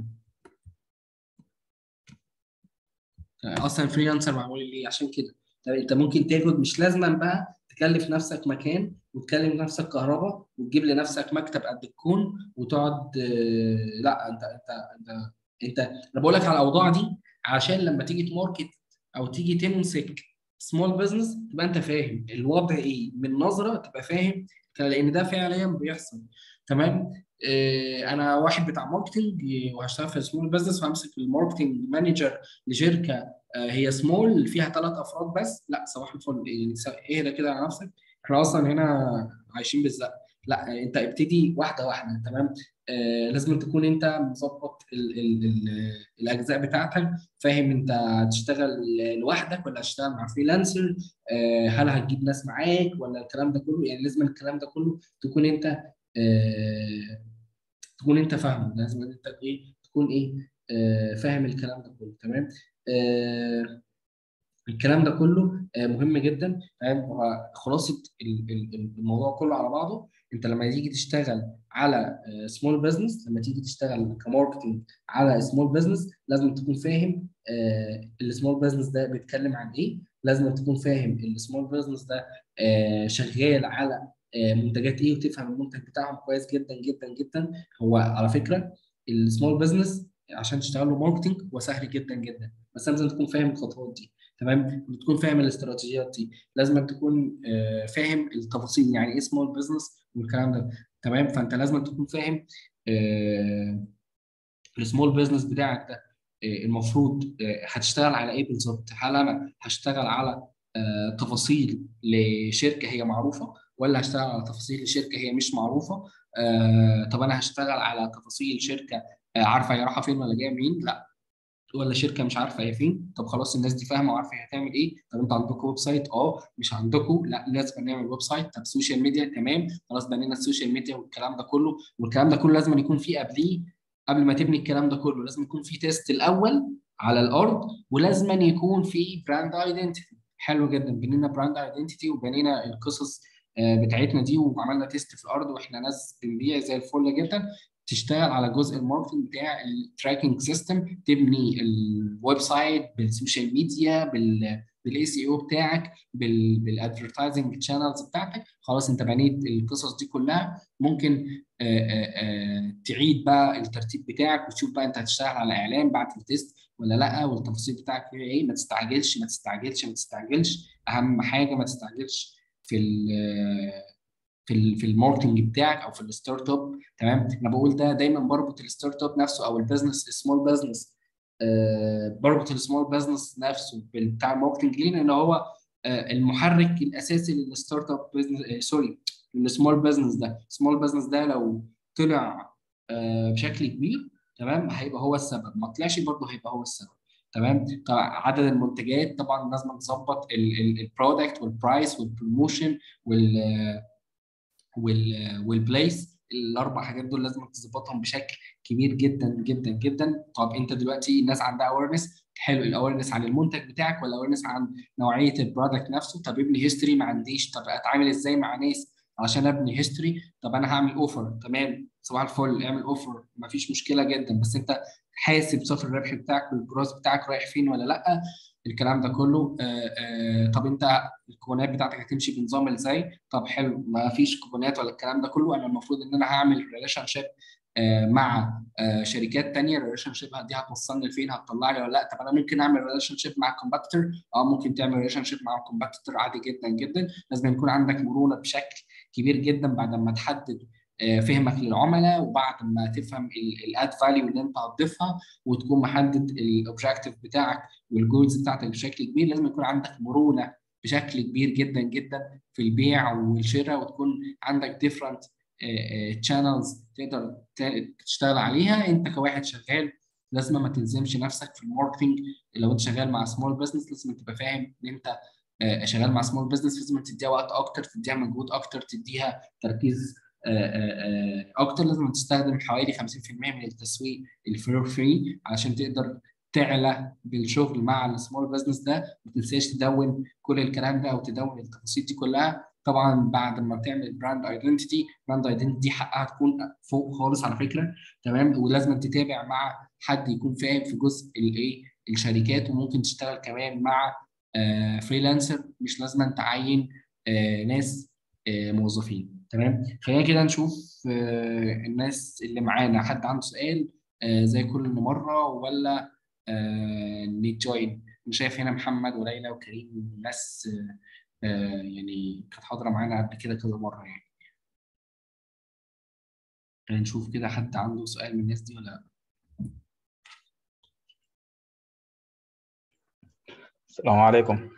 اصلا فريلانسر معمول ليه عشان كده طب انت ممكن تاخد مش لازما بقى تكلف نفسك مكان وتكلف نفسك كهرباء وتجيب لنفسك مكتب قد الكون وتقعد آه، لا انت انت انت انت انا بقول لك على الاوضاع دي عشان لما تيجي تماركت او تيجي تمسك سمول بزنس تبقى انت فاهم الوضع ايه من نظره تبقى فاهم لان ده فعليا بيحصل تمام آه، انا واحد بتاع ماركتنج وهشتغل في سمول بزنس وهمسك الماركتنج مانجر لشركه آه، هي سمول فيها ثلاث افراد بس لا صباح الفل يعني س- اهدى كده على نفسك احنا اصلا هنا عايشين بالزق لا انت ابتدي واحده واحده تمام آه لازم تكون انت مظبط ال ال ال الاجزاء بتاعتك فاهم انت هتشتغل لوحدك ولا هتشتغل مع فريلانسر آه هل هتجيب ناس معاك ولا الكلام ده كله يعني لازم الكلام ده كله تكون انت آه تكون انت فاهمه لازم انت ايه تكون ايه آه فاهم الكلام ده كله تمام آه الكلام ده كله آه، مهم جدا فاهم هو خلاصه ال- ال- ال- الموضوع كله على بعضه انت لما تيجي تشتغل على سمول بزنس لما تيجي تشتغل كماركتنج على سمول بزنس لازم تكون فاهم السمول بزنس ده بيتكلم عن ايه لازم تكون فاهم السمول بزنس ده آه، شغال على آه، منتجات ايه وتفهم المنتج بتاعهم كويس جدا جدا جدا هو على فكره السمول بزنس عشان تشتغل له ماركتنج هو سهل جدا جدا بس لازم تكون فاهم الخطوات دي تمام وتكون فاهم الاستراتيجيات دي لازم تكون آه، فاهم التفاصيل يعني ايه سمول بزنس والكلام ده تمام فانت لازم تكون فاهم السمول بزنس بتاعك ده آه، المفروض آه، هتشتغل على ايه بالظبط هل انا هشتغل على آه، تفاصيل لشركه هي معروفه ولا هشتغل على تفاصيل لشركه هي مش معروفه آه، طب انا هشتغل على تفاصيل شركه آه، عارفه هي رايحه فين ولا جايه منين لا ولا شركه مش عارفه هي فين طب خلاص الناس دي فاهمه وعارفه هي هتعمل ايه طب انتوا عندكم ويب سايت اه مش عندكم لا لازم نعمل ويب سايت طب سوشيال ميديا تمام خلاص بنينا السوشيال ميديا والكلام ده كله والكلام ده كله لازم يكون فيه قبليه قبل ما تبني الكلام ده كله لازم يكون في تيست الاول على الارض ولازم يكون في براند ايدنتيتي حلو جدا بنينا براند ايدنتيتي وبنينا القصص آه، بتاعتنا دي وعملنا تيست في الارض واحنا ناس بنبيع زي الفل جدا تشتغل على جزء الماركتنج بتاع التراكنج سيستم تبني الويب سايت بالسوشيال ميديا بال بالاي سي او بتاعك بالادفرتايزنج تشانلز بتاعتك خلاص انت بنيت القصص دي كلها ممكن آه، آه، آه، تعيد بقى الترتيب بتاعك وتشوف بقى انت هتشتغل على اعلان بعد التيست ولا لا والتفاصيل بتاعك فيها ايه ما تستعجلش ما تستعجلش ما تستعجلش اهم حاجه ما تستعجلش في ال في ال في الماركتنج بتاعك او في الستارت اب تمام انا بقول ده دايما بربط الستارت اب نفسه او البيزنس السمول بزنس بربط السمول بزنس نفسه بتاع الماركتنج ليه لان هو آه، المحرك الاساسي للستارت اب بزنس سوري السمول بزنس ده السمول بزنس ده لو طلع آه، بشكل كبير تمام هيبقى هو السبب ما طلعش برضه هيبقى هو السبب تمام طبعا عدد المنتجات طبعا لازم نظبط البرودكت والبرايس والبروموشن وال وال والبليس الاربع حاجات دول لازم تظبطهم بشكل كبير جدا جدا جدا طب انت دلوقتي الناس عندها اويرنس حلو الاويرنس عن المنتج بتاعك ولا اويرنس عن نوعيه البرودكت نفسه طب ابني هيستوري ما عنديش طب اتعامل ازاي مع ناس عشان ابني هيستوري طب انا هعمل اوفر تمام صباح الفل اعمل اوفر ما فيش مشكله جدا بس انت حاسب صافي الربح بتاعك والجروث بتاعك رايح فين ولا لا الكلام ده كله آآ آآ طب انت الكوبونات بتاعتك هتمشي بنظام ازاي طب حلو ما فيش كوبونات ولا الكلام ده كله انا المفروض ان انا هعمل ريليشن شيب مع شركات تانية الريليشن شيب دي هتوصلني لفين هتطلع لي ولا لا طب انا ممكن اعمل ريليشن شيب مع كومباتيتور اه ممكن تعمل ريليشن شيب مع كومباتيتور عادي جدا جدا لازم يكون عندك مرونه بشكل كبير جدا بعد ما تحدد فهمك للعملاء وبعد ما تفهم الاد فاليو اللي انت هتضيفها وتكون محدد الاوبجيكتيف بتاعك والجولز بتاعتك بشكل كبير لازم يكون عندك مرونه بشكل كبير جدا جدا في البيع والشراء وتكون عندك ديفرنت تشانلز تقدر تشتغل عليها انت كواحد شغال لازم ما تلزمش نفسك في الماركتنج لو انت شغال مع سمول بزنس لازم تبقى فاهم ان انت شغال مع سمول بزنس لازم تديها وقت اكتر تديها مجهود اكتر تديها تركيز اكتر لازم تستخدم حوالي 50% من التسويق الفير فري علشان تقدر تعلى بالشغل مع السمول بزنس ده ما تنساش تدون كل الكلام ده او تدون التفاصيل دي كلها طبعا بعد ما بتعمل براند ايدنتيتي براند ايدنتيتي دي حقها تكون فوق خالص على فكره تمام ولازم تتابع مع حد يكون فاهم في جزء الايه الشركات وممكن تشتغل كمان مع آه فريلانسر مش لازم تعين آه ناس آه موظفين تمام خلينا كده نشوف الناس اللي معانا حد عنده سؤال زي كل مره ولا نتجوين انا شايف هنا محمد وليلى وكريم ناس يعني كانت حاضره معانا قبل كده كذا مره يعني خلينا نشوف كده حد عنده سؤال من الناس دي ولا لا السلام عليكم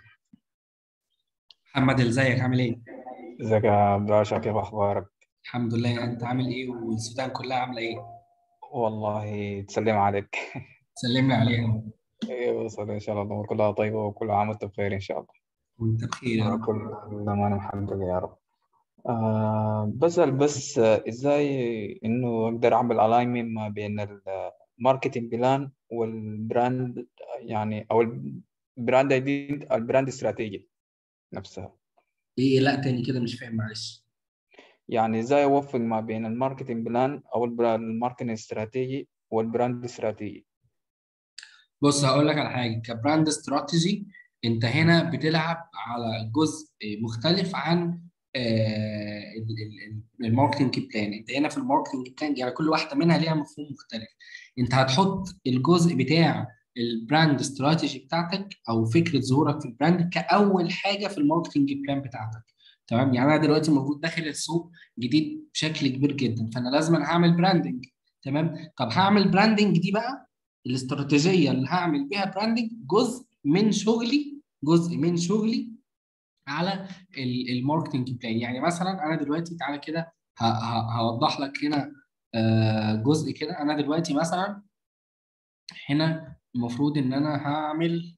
محمد ازيك عامل ايه؟ ازيك يا باشا كيف اخبارك؟ الحمد لله انت عامل ايه والسودان كلها عامله ايه؟ والله تسلم عليك سلم لي عليها ايوه وصل ان شاء الله الامور كلها طيبه وكل عام وانت بخير ان شاء الله وانت بخير يا رب كل زمان محقق يا رب آه بسأل بس آه، ازاي انه اقدر اعمل الاينمنت ما بين الماركتنج بلان والبراند يعني او البراند ايدنت البراند استراتيجي نفسها ايه لا تاني كده مش فاهم معلش يعني ازاي اوفق ما بين الماركتنج بلان او البرا- الماركتنج استراتيجي والبراند استراتيجي بص هقول لك على حاجه كبراند استراتيجي انت هنا بتلعب على جزء مختلف عن آه، ال- ال- ال- الماركتنج بلان انت هنا في الماركتنج بلان يعني كل واحده منها ليها مفهوم مختلف انت هتحط الجزء بتاع البراند استراتيجي بتاعتك او فكره ظهورك في البراند كاول حاجه في الماركتنج بلان بتاعتك تمام يعني انا دلوقتي المفروض داخل السوق جديد بشكل كبير جدا فانا لازم أنا هعمل براندنج تمام طب هعمل براندنج دي بقى الاستراتيجيه اللي هعمل بيها براندنج جزء من شغلي جزء من شغلي على ال- الماركتنج بلان يعني مثلا انا دلوقتي تعالى كده ه- ه- هوضح لك هنا آه، جزء كده انا دلوقتي مثلا هنا المفروض ان انا هعمل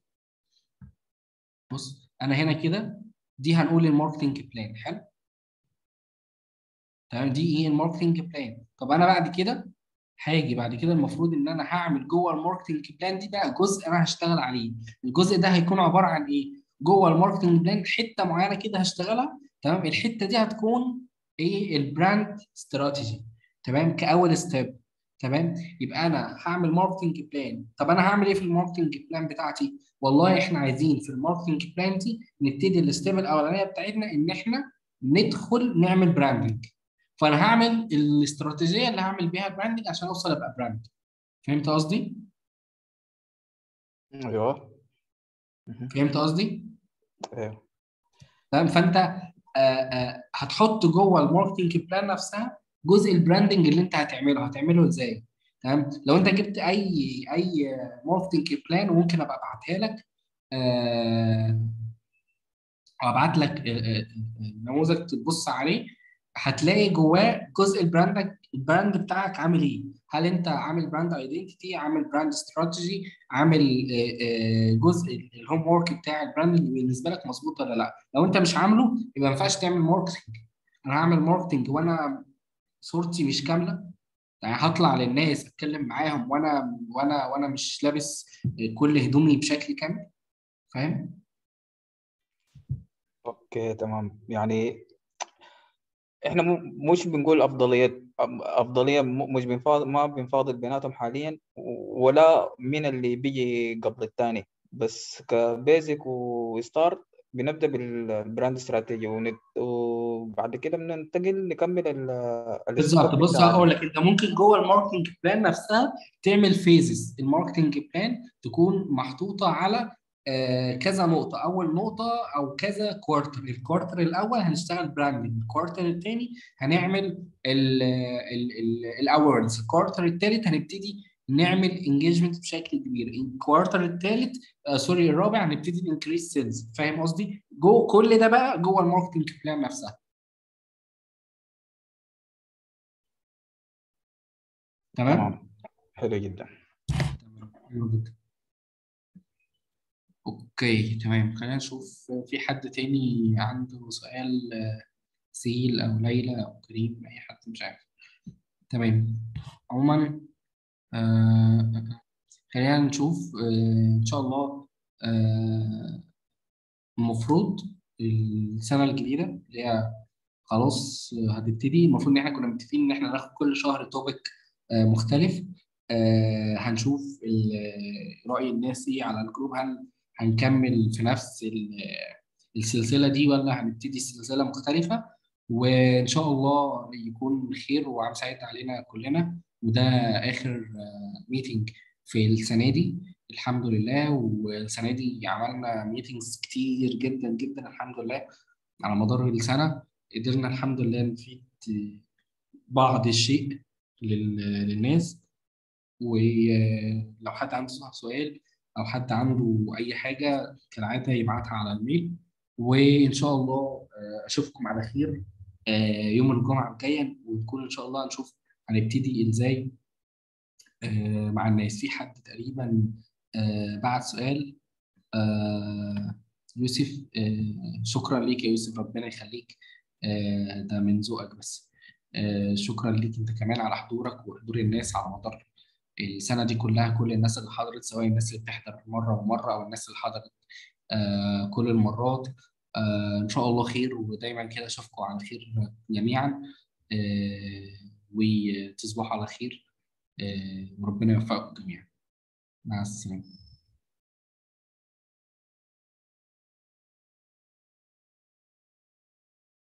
بص انا هنا كده دي هنقول الماركتنج بلان حلو تمام دي ايه الماركتنج بلان طب انا بعد كده هاجي بعد كده المفروض ان انا هعمل جوه الماركتنج بلان دي بقى جزء انا هشتغل عليه الجزء ده هيكون عباره عن ايه جوه الماركتنج بلان حته معينه كده هشتغلها تمام الحته دي هتكون ايه البراند استراتيجي تمام كاول ستيب تمام يبقى انا هعمل ماركتنج بلان طب انا هعمل ايه في الماركتنج بلان بتاعتي والله احنا عايزين في الماركتنج بلان دي نبتدي الستيب الاولانيه بتاعتنا ان احنا ندخل نعمل براندنج فانا هعمل الاستراتيجيه اللي هعمل بيها براندنج عشان اوصل ابقى براند فهمت قصدي ايوه مهم. فهمت قصدي ايوه تمام فانت آه، آه، هتحط جوه الماركتنج بلان نفسها جزء البراندنج اللي انت هتعمله هتعمله ازاي تمام لو انت جبت اي اي ماركتنج بلان وممكن ابقى ابعتها لك آه، او ابعت لك آه، آه، آه، نموذج تبص عليه هتلاقي جواه جزء البراندك البراند بتاعك عامل ايه هل انت عامل براند ايدنتيتي عامل براند استراتيجي عامل آه، آه، جزء الهوم ورك بتاع البراند اللي بالنسبه لك مظبوط ولا لا لو انت مش عامله يبقى ما ينفعش تعمل ماركتنج انا هعمل ماركتنج وانا صورتي مش كامله يعني هطلع للناس اتكلم معاهم وانا وانا وانا مش لابس كل هدومي بشكل كامل فاهم اوكي تمام يعني احنا مو- مش بنقول افضليه أم- افضليه م- مش بنفاضل ما بنفاضل بيناتهم حاليا ولا مين اللي بيجي قبل الثاني بس كبيزك وستارت بنبدا بالبراند استراتيجي ونت- وبعد كده بننتقل نكمل ال- بالظبط السكوب بص بتاع هقول لك انت ممكن جوه الماركتنج بلان نفسها تعمل فيزز الماركتنج بلان تكون محطوطه على آه، كذا نقطه اول نقطه او كذا كوارتر الكوارتر الاول هنشتغل براندنج الكوارتر الثاني هنعمل الاورنس الكوارتر الثالث هنبتدي نعمل انجيجمنت بشكل كبير الكوارتر الثالث آه سوري الرابع هنبتدي ننكريس سيلز فاهم قصدي جو كل ده بقى جوه الماركتنج بلان نفسها تمام تمام حلو جدا تمام حلو جدا اوكي تمام خلينا نشوف في حد تاني عنده سؤال آه، سيل او ليلى او كريم اي حد مش عارف تمام عموما آه خلينا نشوف آه ان شاء الله آه المفروض السنه الجديده اللي هي خلاص آه، هتبتدي المفروض ان احنا كنا متفقين ان احنا ناخد كل شهر توبيك مختلف آه، هنشوف ال- رأي الناس ايه على الجروب هل هنكمل في نفس ال- السلسلة دي ولا هنبتدي سلسلة مختلفة وإن شاء الله يكون خير وعم سعيد علينا كلنا وده آخر ميتنج في السنة دي الحمد لله والسنة دي عملنا ميتنجز كتير جدا جدا الحمد لله على مدار السنة قدرنا الحمد لله نفيد بعض الشيء لل- للناس ولو حد عنده سؤال أو حد عنده أي حاجة كالعادة يبعتها على الميل وإن شاء الله آه، أشوفكم على خير آه، يوم الجمعة الجاية ونكون إن شاء الله نشوف هنبتدي إزاي آه، مع الناس في حد تقريبا آه، بعت سؤال آه، يوسف آه، شكرا ليك يا يوسف ربنا يخليك آه، ده من ذوقك بس آه، شكرا ليك انت كمان على حضورك وحضور الناس على مدار السنة دي كلها كل الناس اللي حضرت سواء الناس اللي بتحضر مرة ومرة أو الناس اللي حضرت آه، كل المرات آه، إن شاء الله خير ودايما كده أشوفكم على خير جميعا آه، وتصبحوا على خير آه، وربنا يوفقكم جميعا مع السلامة